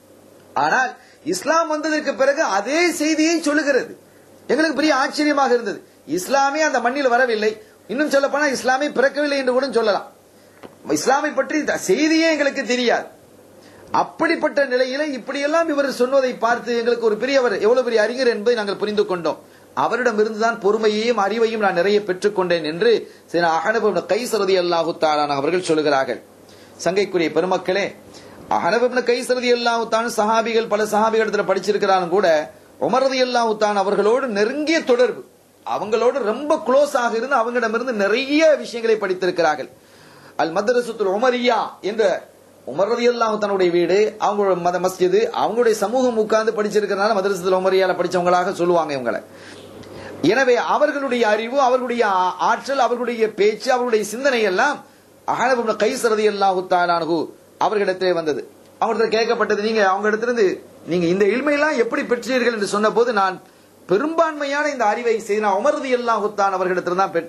ஆனால் இஸ்லாம் வந்ததற்கு பிறகு அதே செய்தியை சொல்லுகிறது எங்களுக்கு பெரிய ஆச்சரியமாக இருந்தது இஸ்லாமே அந்த மண்ணில் வரவில்லை இன்னும் சொல்ல போனா இஸ்லாமே பிறக்கவில்லை என்று கூட சொல்லலாம் இஸ்லாமை பற்றி இந்த செய்தியே எங்களுக்கு தெரியாது அப்படிப்பட்ட நிலையில இப்படியெல்லாம் இவர் சொன்னதை பார்த்து எங்களுக்கு ஒரு பெரியவர் எவ்வளவு பெரிய அறிஞர் என்பதை நாங்கள் புரிந்து கொண்டோம் அவரிடமிருந்துதான் பொறுமையையும் அறிவையும் நான் நிறைய பெற்றுக்கொண்டேன் என்று அகனபு கைசரதி அல்லாஹு தாலான அவர்கள் சொல்லுகிறார்கள் சங்கைக்குரிய பெருமக்களே அகனபு கைசரதி அல்லாஹு தான் சஹாபிகள் பல சஹாபிகளிடத்துல படிச்சிருக்கிறாலும் கூட உமரதி அல்லாஹு தான் அவர்களோடு நெருங்கிய தொடர்பு அவங்களோடு ரொம்ப க்ளோஸ் ஆக இருந்து அவங்களிடமிருந்து நிறைய விஷயங்களை படித்திருக்கிறார்கள் அல் மதரசுத்துல் உமரியா என்ற உமர் ரதி தன்னுடைய வீடு அவங்களோட மத மஸ்ஜிது அவங்களுடைய சமூகம் உட்கார்ந்து படிச்சிருக்கிறனால மதரசத்துல உமரியால படிச்சவங்களாக சொல்லுவாங்க இவங்களை எனவே அவர்களுடைய அறிவு அவர்களுடைய ஆ- ஆற்றல் அவர்களுடைய பேச்சு அவர்களுடைய சிந்தனை எல்லாம் அகனபுன கைசரதி அல்லாஹு தாலானு அவர்களிடத்திலே வந்தது அவங்களிடத்தில் கேட்கப்பட்டது நீங்க அவங்க இடத்திலிருந்து நீங்க இந்த இல்மையெல்லாம் எப்படி பெற்றீர்கள் என்று சொன்ன போது நான் பெரும்பான்மையான இந்த அறிவை செய்த உமரதி அல்லாஹுத்தான் அவர்களிடத்தில் தான் பெற்றேன்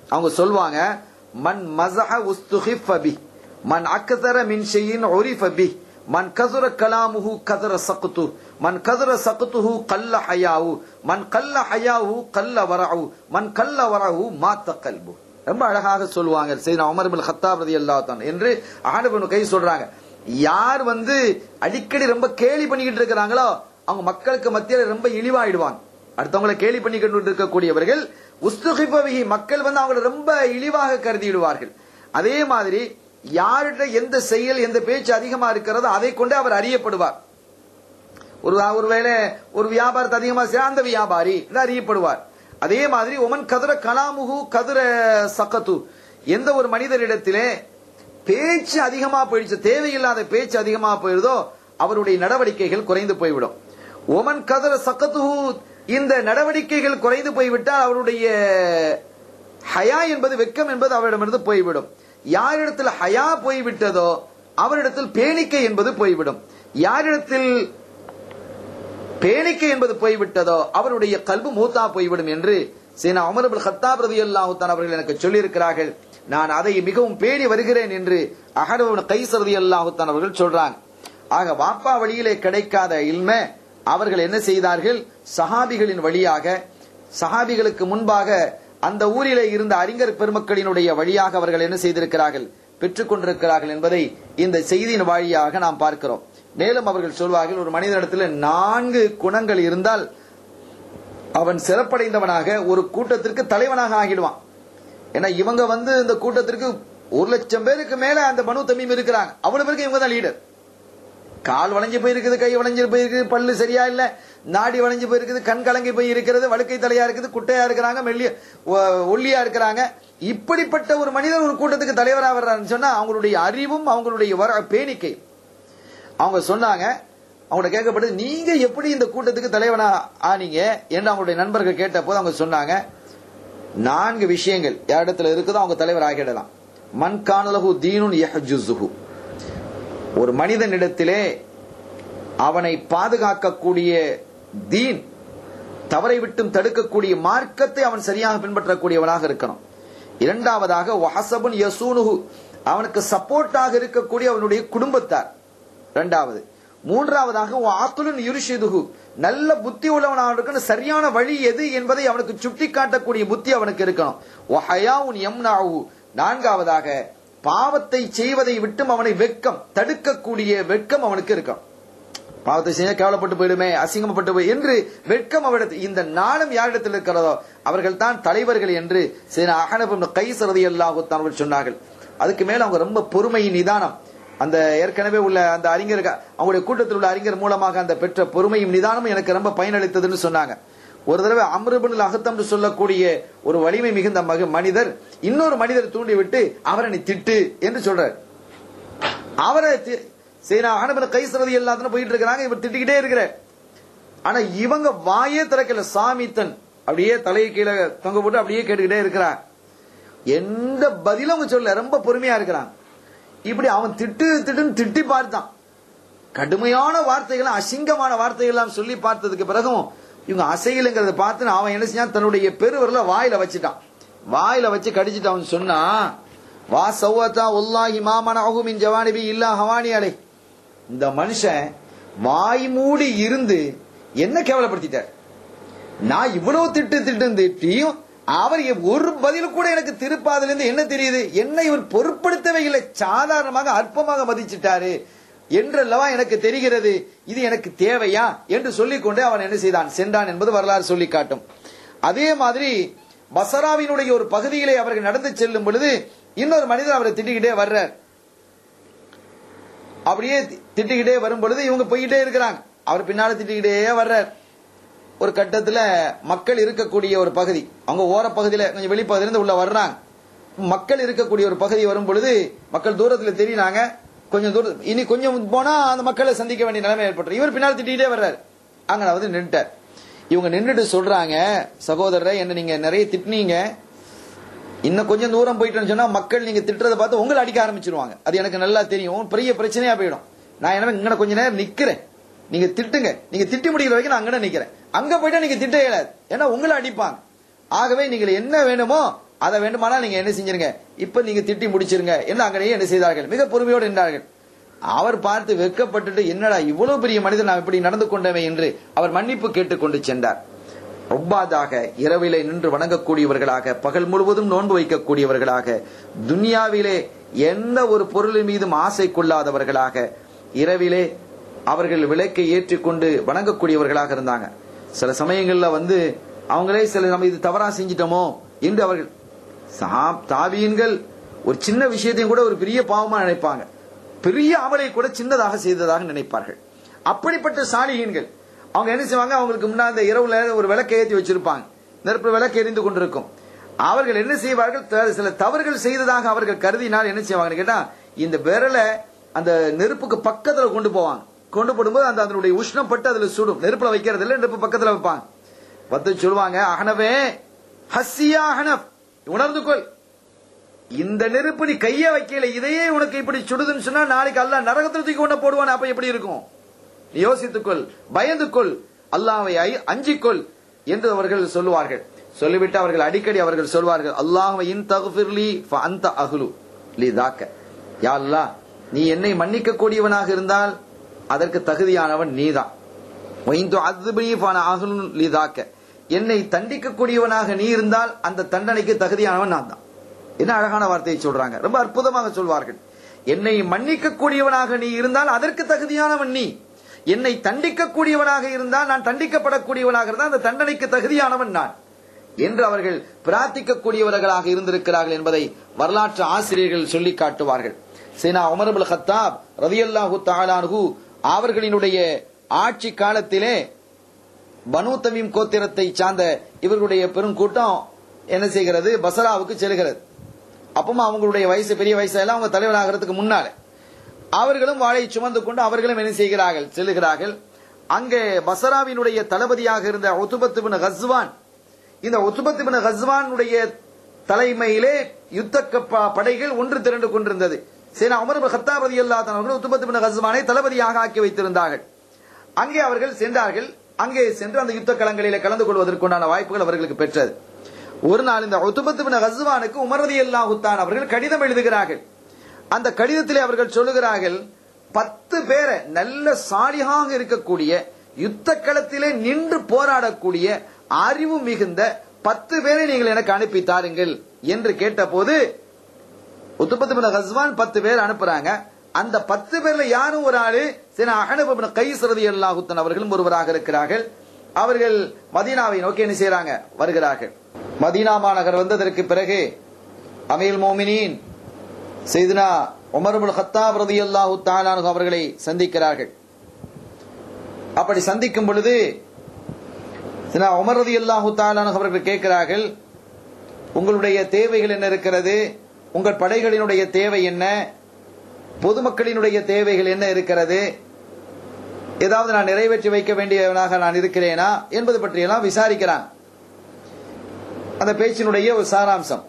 அவங்க சொல்வாங்க மன் மஸஹ உஸ்துஹிஃப பி மன் அக்தர மின் ஷையின் உரிஃப பி மன் கதுர கலாமுஹு கதர சக்து மன் கதர சக்துஹு கல்ல ஹயாவு மன் கல்ல ஹயாவு கல்ல வரவு மன் கல்ல வரவு மாத்த கல்பு ரொம்ப அழகாக சொல்லுவாங்க சரி உமர் பின் ஹத்தாப் ரலியல்லாஹு தான் என்று ஆனபன் கை சொல்றாங்க யார் வந்து அடிக்கடி ரொம்ப கேலி பண்ணிக்கிட்டு இருக்கிறாங்களோ அவங்க மக்களுக்கு மத்தியில் ரொம்ப இழிவாயிடுவாங்க அடுத்தவங்களை கேலி பண்ணிக்கிட்டு இருக்கக்கூடியவர்கள் உஸ்துகிபவிகி மக்கள் வந்து அவங்களை ரொம்ப இழிவாக கருதிடுவார்கள் அதே மாதிரி யார்கிட்ட எந்த செயல் எந்த பேச்சு அதிகமா இருக்கிறதோ அதை கொண்டு அவர் அறியப்படுவார் ஒரு ஒருவேளை ஒரு வியாபாரத்தை அதிகமா செய்ய அந்த வியாபாரி என்று அறியப்படுவார் அதே மாதிரி ஒமன் கதுர கலாமுகு கதுர சக்கத்து எந்த ஒரு மனிதரிடத்திலே பேச்சு அதிகமா போயிடுச்சு தேவையில்லாத பேச்சு அதிகமா போயிருதோ அவருடைய நடவடிக்கைகள் குறைந்து போய்விடும் ஒமன் கதர சக்கத்து இந்த நடவடிக்கைகள் குறைந்து போய்விட்டால் அவருடைய ஹயா என்பது வெக்கம் என்பது அவரிடமிருந்து போய்விடும் யாரிடத்தில் ஹயா போய்விட்டதோ அவரிடத்தில் பேணிக்கை என்பது போய்விடும் யாரிடத்தில் பேணிக்கை என்பது போய்விட்டதோ அவருடைய கல்பு மூத்தா போய்விடும் என்று சீனா அமரபுல் ஹத்தாப் ரதி அல்லாஹுத்தான் அவர்கள் எனக்கு சொல்லியிருக்கிறார்கள் நான் அதை மிகவும் பேணி வருகிறேன் என்று அகரவன் கைசரதி அல்லாஹுத்தான் அவர்கள் சொல்றாங்க ஆக வாப்பா வழியிலே கிடைக்காத இல்ம அவர்கள் என்ன செய்தார்கள் சஹாபிகளின் வழியாக சஹாபிகளுக்கு முன்பாக அந்த ஊரிலே இருந்த அறிஞர் பெருமக்களினுடைய வழியாக அவர்கள் என்ன செய்திருக்கிறார்கள் பெற்றுக் கொண்டிருக்கிறார்கள் என்பதை இந்த செய்தியின் வழியாக நாம் பார்க்கிறோம் மேலும் அவர்கள் சொல்வார்கள் ஒரு மனிதனிடத்தில் நான்கு குணங்கள் இருந்தால் அவன் சிறப்படைந்தவனாக ஒரு கூட்டத்திற்கு தலைவனாக ஆகிடுவான் ஏன்னா இவங்க வந்து இந்த கூட்டத்திற்கு ஒரு லட்சம் பேருக்கு மேல அந்த பனு தமீம் இருக்கிறாங்க அவ்வளவு பேருக்கு இவங்க தான் லீடர் கால் வளைஞ்சு போயிருக்குது கை வளைஞ்சு போயிருக்குது பல்லு சரியா இல்ல நாடி வளைஞ்சு போயிருக்குது கண் கலங்கி போய் இருக்கிறது வழுக்கை தலையா இருக்குது குட்டையா இருக்கிறாங்க மெல்லிய ஒ- ஒல்லியா இருக்கிறாங்க இப்படிப்பட்ட ஒரு மனிதர் ஒரு கூட்டத்துக்கு தலைவராக வர்றாருன்னு சொன்னா அவங்களுடைய அறிவும் அவங்களுடைய வர பேணிக்கை அவங்க சொன்னாங்க அவங்கள்ட்ட கேட்கப்பட்டது நீங்க எப்படி இந்த கூட்டத்துக்கு தலைவனா ஆனீங்க என்று அவங்களுடைய நண்பர்கள் கேட்ட போது அவங்க சொன்னாங்க நான்கு விஷயங்கள் யாரிடத்துல இருக்குதோ அவங்க தலைவர் ஆகிடலாம் மண் காணலகு தீனுன் யஹ்ஜுசுஹு ஒரு மனிதனிடத்திலே அவனை பாதுகாக்கக்கூடிய தீன் தவறை விட்டும் தடுக்கக்கூடிய மார்க்கத்தை அவன் சரியாக பின்பற்றக்கூடியவனாக இருக்கணும் இரண்டாவதாக வஹசபுன் யசூனுஹு அவனுக்கு சப்போர்ட்டாக இருக்கக்கூடிய அவனுடைய குடும்பத்தார் இரண்டாவது மூன்றாவதாக ஆத்துலன் யுரிஷிதுகு நல்ல புத்தி உள்ளவனாக இருக்கணும் சரியான வழி எது என்பதை அவனுக்கு சுட்டி காட்டக்கூடிய புத்தி அவனுக்கு இருக்கணும் வஹயாவுன் யம்னாஹு நான்காவதாக பாவத்தை செய்வதை விட்டும் அவனை வெட்கம் தடுக்கக்கூடிய வெட்கம் அவனுக்கு இருக்கும் பாவத்தை செய்ய கேவலப்பட்டு போயிடுமே அசிங்கப்பட்டு போய் என்று வெட்கம் அவரிடத்தில் இந்த நாளும் யாரிடத்தில் இருக்கிறதோ அவர்கள் தான் தலைவர்கள் என்று சில அகனபும் கைசரதி அல்லாஹு அவர்கள் சொன்னார்கள் அதுக்கு மேல அவங்க ரொம்ப பொறுமை நிதானம் அந்த ஏற்கனவே உள்ள அந்த அறிஞர் அவங்களுடைய கூட்டத்தில் உள்ள அறிஞர் மூலமாக அந்த பெற்ற பொறுமையும் நிதானமும் எனக்கு ரொம்ப பயனளித்ததுன்னு சொன்னாங்க ஒரு தடவை அம்ருபின் அகத்தம் சொல்லக்கூடிய ஒரு வலிமை மிகுந்த மக மனிதர் இன்னொரு மனிதர் தூண்டி விட்டு அவரை நீ திட்டு என்று சொல்றார் அவரை தி- சரி நான் அனுபவ கைசரதி எல்லாத்தையும் போயிட்டு இருக்கிறாங்க இவர் திட்டிக்கிட்டே இருக்கிறார் ஆனா இவங்க வாயே திறக்கல சாமித்தன் அப்படியே தலையை கீழே தொங்க போட்டு அப்படியே கேட்டுக்கிட்டே இருக்கிறார் எந்த பதிலும் அவங்க சொல்ல ரொம்ப பொறுமையா இருக்கிறான் இப்படி அவன் திட்டு திட்டுன்னு திட்டி பார்த்தான் கடுமையான வார்த்தைகள் அசிங்கமான வார்த்தைகள் எல்லாம் சொல்லி பார்த்ததுக்கு பிறகும் இவங்க அசைகளைங்கிறத பார்த்து அவன் என்ன செஞ்சான் தன்னுடைய பெருவரில் வாயில வச்சுட்டான் வாயில வச்சு கடிச்சிட்டு அவன் சொன்னா வா சௌவத்தா உல்லாஹி மாமன அகுமின் ஜவானிபி இல்லா ஹவானி அலை இந்த மனுஷன் வாய் மூடி இருந்து என்ன கேவலப்படுத்திட்டார் நான் இவ்வளவு திட்டு திட்டு திட்டியும் அவர் எ- ஒரு பதில் கூட எனக்கு திருப்பாதுல இருந்து என்ன தெரியுது என்ன இவர் பொருட்படுத்தவே இல்லை சாதாரணமாக அற்பமாக மதிச்சிட்டாரு என்றல்லவா எனக்கு தெரிகிறது இது எனக்கு தேவையா என்று சொல்லிக்கொண்டே அவன் என்ன செய்தான் சென்றான் என்பது வரலாறு சொல்லி காட்டும் அதே மாதிரி பசராவினுடைய ஒரு பகுதியிலே அவர்கள் நடந்து செல்லும் பொழுது இன்னொரு மனிதர் அவரை திட்டிக்கிட்டே வர்றார் அப்படியே தி- திட்டிக்கிட்டே வரும் பொழுது இவங்க போய்கிட்டே இருக்கிறாங்க அவர் பின்னால திட்டிக்கிட்டே வர்றார் ஒரு கட்டத்துல மக்கள் இருக்கக்கூடிய ஒரு பகுதி அவங்க ஓர பகுதியில கொஞ்சம் வெளிப்பகுதியிலிருந்து உள்ள வர்றாங்க மக்கள் இருக்கக்கூடிய ஒரு பகுதி வரும் பொழுது மக்கள் தூரத்துல தெரியினாங்க கொஞ்சம் தூரம் இனி கொஞ்சம் போனா அந்த மக்களை சந்திக்க வேண்டிய நிலைமை ஏற்பட்டு இவர் பின்னால் திட்டிகிட்டே வர்றாரு அங்க நான் வந்து நின்றுட்டார் இவங்க நின்றுட்டு சொல்றாங்க சகோதரரை என்ன நீங்க நிறைய திட்டினீங்க இன்னும் கொஞ்சம் தூரம் போயிட்டேன்னு சொன்னா மக்கள் நீங்க திட்டுறதை பார்த்து உங்களை அடிக்க ஆரம்பிச்சிருவாங்க அது எனக்கு நல்லா தெரியும் பெரிய பிரச்சனையா போயிடும் நான் என்ன இங்க கொஞ்ச நேரம் நிக்கிறேன் நீங்க திட்டுங்க நீங்க திட்டி முடிக்கிற வரைக்கும் நான் அங்கே நிக்கிறேன் அங்க போயிட்டா நீங்க திட்ட இயலாது ஏன்னா உங்களை அடிப்பாங்க ஆகவே நீங்கள் என்ன வேணுமோ அதை வேண்டுமானா நீங்க என்ன செஞ்சிருங்க இப்ப நீங்க திட்டி முடிச்சிருங்க என்று அங்கேயே என்ன செய்தார்கள் மிக பொறுமையோடு நின்றார்கள் அவர் பார்த்து வெட்கப்பட்டுட்டு என்னடா இவ்வளவு பெரிய மனிதன் நான் இப்படி நடந்து கொண்டவே என்று அவர் மன்னிப்பு கேட்டுக்கொண்டு சென்றார் ஒவ்வாதாக இரவிலே நின்று வணங்கக்கூடியவர்களாக பகல் முழுவதும் நோன்பு வைக்கக்கூடியவர்களாக துனியாவிலே எந்த ஒரு பொருளின் மீதும் ஆசை கொள்ளாதவர்களாக இரவிலே அவர்கள் விளக்கை ஏற்றிக்கொண்டு வணங்கக்கூடியவர்களாக இருந்தாங்க சில சமயங்கள்ல வந்து அவங்களே சில நம்ம இது தவறா செஞ்சிட்டோமோ என்று அவர்கள் சா- தாபீன்கள் ஒரு சின்ன விஷயத்தையும் கூட ஒரு பெரிய பாவமா நினைப்பாங்க பெரிய அமலை கூட சின்னதாக செய்ததாக நினைப்பார்கள் அப்படிப்பட்ட சாலிகீன்கள் அவங்க என்ன செய்வாங்க அவங்களுக்கு முன்னாடி அந்த இரவுல ஒரு விளக்கை ஏற்றி வச்சிருப்பாங்க நெருப்பு விளக்கு எரிந்து கொண்டிருக்கும் அவர்கள் என்ன செய்வார்கள் த- சில தவறுகள் செய்ததாக அவர்கள் கருதினால் என்ன செய்வாங்கன்னு கேட்டா இந்த விரலை அந்த நெருப்புக்கு பக்கத்துல கொண்டு போவாங்க கொண்டு போடும்போது அந்த அதனுடைய உஷ்ணம் பட்டு அதுல சுடும் நெருப்புல வைக்கிறது இல்ல நெருப்பு பக்கத்துல வைப்பாங்க வந்து சொல்லுவாங்க அகனவே ஹஸ்ஸியா அகனப் உணர்ந்து கொள் இந்த நெருப்பு நீ கைய வைக்கல இதையே உனக்கு இப்படி சுடுதுன்னு சொன்னா நாளைக்கு அல்லாஹ் நரகத்தில் தூக்கி கொண்டு போடுவான் அப்ப எப்படி இருக்கும் நீ யோசித்துக்கொள் பயந்து கொள் அல்லாஹ்வை ஐ- அஞ்சிக்கொள் என்று அவர்கள் சொல்லுவார்கள் சொல்லிவிட்டு அவர்கள் அடிக்கடி அவர்கள் சொல்வார்கள் அல்லாஹ்வை இன் தகுஃபிர்லி அந்த அஹ்லு லி தாக்க யா அல்லாஹ் நீ என்னை மன்னிக்க கூடியவனாக இருந்தால் அதற்கு தகுதியானவன் நீதான் ஒயின் துஅத்பினி ஃபஅன அஹ்லுன் லி தாக்க என்னை தண்டிக்கக்கூடியவனாக நீ இருந்தால் அந்த தண்டனைக்கு தகுதியானவன் நான் தான் என்ன அழகான வார்த்தையை சொல்றாங்க ரொம்ப அற்புதமாக சொல்வார்கள் என்னை மன்னிக்க கூடியவனாக நீ இருந்தால் அதற்கு தகுதியானவன் நீ என்னை தண்டிக்க கூடியவனாக இருந்தால் நான் தண்டிக்கப்படக்கூடியவனாக இருந்தால் அந்த தண்டனைக்கு தகுதியானவன் நான் என்று அவர்கள் பிரார்த்திக்கக்கூடியவர்களாக இருந்திருக்கிறார்கள் என்பதை வரலாற்று ஆசிரியர்கள் சொல்லி காட்டுவார்கள் சீனா உமர்புல் ஹத்தாப் ரதியல்லாஹு தாலானு அவர்களினுடைய ஆட்சி காலத்திலே பனு தமீம் கோத்திரத்தை சார்ந்த இவர்களுடைய பெருங்கூட்டம் என்ன செய்கிறது பசராவுக்கு செல்கிறது அப்பவும் அவங்களுடைய வயசு பெரிய வயசு எல்லாம் அவங்க தலைவராகிறதுக்கு முன்னால அவர்களும் வாளை சுமந்து கொண்டு அவர்களும் என்ன செய்கிறார்கள் செல்லுகிறார்கள் அங்கே பசராவினுடைய தளபதியாக இருந்த ஒத்துபத்து பின் கஸ்வான் இந்த ஒத்துபத்து பின் கஸ்வானுடைய தலைமையிலே யுத்த கப்ப- படைகள் ஒன்று திரண்டு கொண்டிருந்தது சேனா உமர் ஹத்தாப் ரதி அவர்கள் உத்துபத்து பின் கஸ்வானை தளபதியாக ஆக்கி வைத்திருந்தார்கள் அங்கே அவர்கள் சென்றார்கள் அங்கே சென்று அந்த யுத்த களங்களிலே கலந்து கொள்வதற்குண்டான வாய்ப்புகள் அவர்களுக்கு பெற்றது ஒரு நாள் இந்த உத்துபத்து பின் கஸ்வானுக்கு உமர் ரதி அல்லாஹுத்தான் அவர்கள் கடிதம் எழுதுகிறார்கள் அந்த கடிதத்திலே அவர்கள் சொல்லுகிறார்கள் பத்து பேரை நல்ல சாலியாக இருக்கக்கூடிய யுத்த களத்திலே நின்று போராடக்கூடிய அறிவு மிகுந்த பத்து பேரை நீங்கள் எனக்கு அனுப்பி தாருங்கள் என்று கேட்டபோது உத்துபத்து பின் ஹஸ்வான் பத்து பேர் அனுப்புறாங்க அந்த பத்து பேர்ல யாரும் ஒரு ஆளு சில அகனபின் கைசரதி அல்லாஹுத்தன் அவர்களும் ஒருவராக இருக்கிறார்கள் அவர்கள் மதீனாவை நோக்கி என்ன செய்யறாங்க வருகிறார்கள் மதீனா மாநகர் வந்ததற்கு பிறகு அமீல் மோமினின் செய்தினா உமர்புல் ஹத்தாப் ரதியல்லாஹு தாலானு அவர்களை சந்திக்கிறார்கள் அப்படி சந்திக்கும் பொழுது சினா உமர் ரதியல்லாஹு தாலானு அவர்கள் கேட்கிறார்கள் உங்களுடைய தேவைகள் என்ன இருக்கிறது உங்கள் படைகளினுடைய தேவை என்ன பொதுமக்களினுடைய தேவைகள் என்ன இருக்கிறது ஏதாவது நான் நிறைவேற்றி வைக்க வேண்டியவனாக நான் இருக்கிறேனா என்பது பற்றியெல்லாம் விசாரிக்கிறான் அந்த பேச்சினுடைய ஒரு சாராம்சம்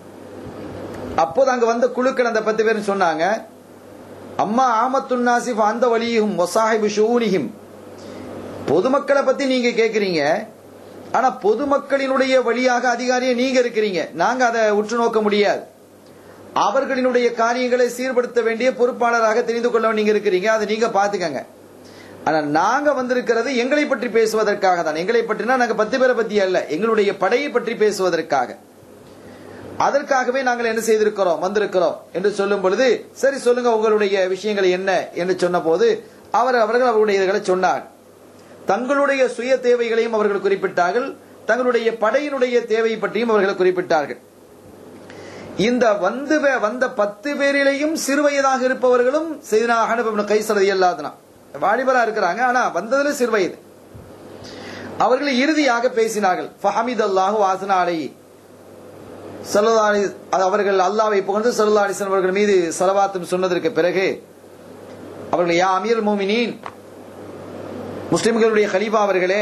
அப்போது அங்க வந்த குழுக்கள் அந்த பத்து பேரும் சொன்னாங்க அம்மா ஆமத்துன் நாசிஃப் அந்த வழியும் ஒசாஹிபு ஷூனிஹிம் பொதுமக்களை பத்தி நீங்க கேக்குறீங்க ஆனா பொதுமக்களினுடைய வழியாக அதிகாரியை நீங்க இருக்கிறீங்க நாங்க அதை உற்று நோக்க முடியாது அவர்களினுடைய காரியங்களை சீர்படுத்த வேண்டிய பொறுப்பாளராக தெரிந்து கொள்ள நீங்க இருக்கிறீங்க அதை நீங்க பாத்துக்கங்க ஆனா நாங்க வந்திருக்கிறது எங்களை பற்றி பேசுவதற்காக தான் எங்களை பற்றினா நாங்க பத்து பேரை பத்தி அல்ல எங்களுடைய படையை பற்றி பேசுவதற்காக அதற்காகவே நாங்கள் என்ன செய்திருக்கிறோம் வந்திருக்கிறோம் என்று சொல்லும் பொழுது சரி சொல்லுங்க உங்களுடைய விஷயங்கள் என்ன என்று சொன்ன போது அவர் அவர்கள் அவருடைய இதுகளை சொன்னார் தங்களுடைய சுய தேவைகளையும் அவர்கள் குறிப்பிட்டார்கள் தங்களுடைய படையினுடைய தேவை பற்றியும் அவர்கள் குறிப்பிட்டார்கள் இந்த வந்து வந்த பத்து பேரிலேயும் சிறுவயதாக இருப்பவர்களும் செய்தினா அகனபின் கைசரதி இல்லாதனா வாலிபரா இருக்கிறாங்க ஆனா வந்ததுல சிறுவயது அவர்கள் இறுதியாக பேசினார்கள் ஃபஹமித் அல்லாஹு வாசனா அலை சல்லல்லாஹு அது அவர்கள் அல்லாவை புகழ்ந்து சல்லா அலிசன் அவர்கள் மீது சலவாத்தும் சொன்னதற்கு பிறகு அவர்கள் யா அமீர் மோமினின் முஸ்லிம்களுடைய கலீஃபா அவர்களே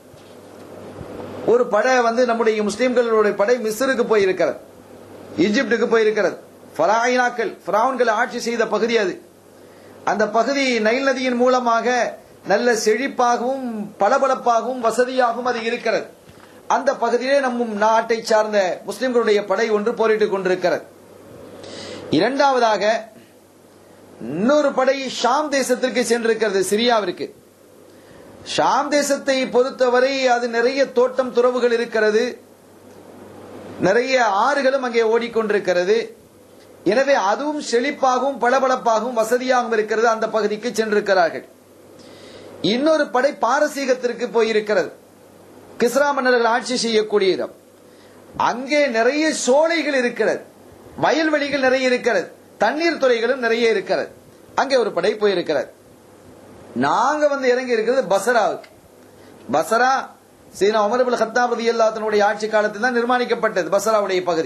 ஒரு படை வந்து நம்முடைய முஸ்லிம்களுடைய படை மிஸ்ருக்கு போயிருக்கிறது ஈஜிப்டுக்கு போயிருக்கிறது ஃபராயினாக்கள் ஃபிரௌன்கள் ஆட்சி செய்த பகுதி அது அந்த பகுதி நைல் நதியின் மூலமாக நல்ல செழிப்பாகவும் பளபளப்பாகவும் வசதியாகவும் அது இருக்கிறது அந்த பகுதியிலே நம் நாட்டை சார்ந்த முஸ்லிம்களுடைய படை ஒன்று போரிட்டுக் கொண்டிருக்கிறது இரண்டாவதாக இன்னொரு படை ஷாம் தேசத்திற்கு சென்றிருக்கிறது சிரியாவிற்கு ஷாம் தேசத்தை பொறுத்தவரை அது நிறைய தோட்டம் துறவுகள் இருக்கிறது நிறைய ஆறுகளும் அங்கே ஓடிக்கொண்டிருக்கிறது எனவே அதுவும் செழிப்பாகவும் பளபளப்பாகவும் வசதியாகவும் இருக்கிறது அந்த பகுதிக்கு சென்றிருக்கிறார்கள் இன்னொரு படை பாரசீகத்திற்கு போயிருக்கிறது கிஸ்ரா மன்னர்கள் ஆட்சி செய்யக்கூடிய இடம் அங்கே நிறைய சோலைகள் இருக்கிறது வயல்வெளிகள் நிறைய இருக்கிறது தண்ணீர் துறைகளும் நிறைய இருக்கிறது அங்கே ஒரு படை போயிருக்கிறது நாங்க வந்து இறங்கி இருக்கிறது பசராவுக்கு பசரா சீனா உமர்புல் ஹத்தாபதி அல்லாத்தனுடைய ஆட்சி காலத்தில் தான் நிர்மாணிக்கப்பட்டது பசராவுடைய பகுதி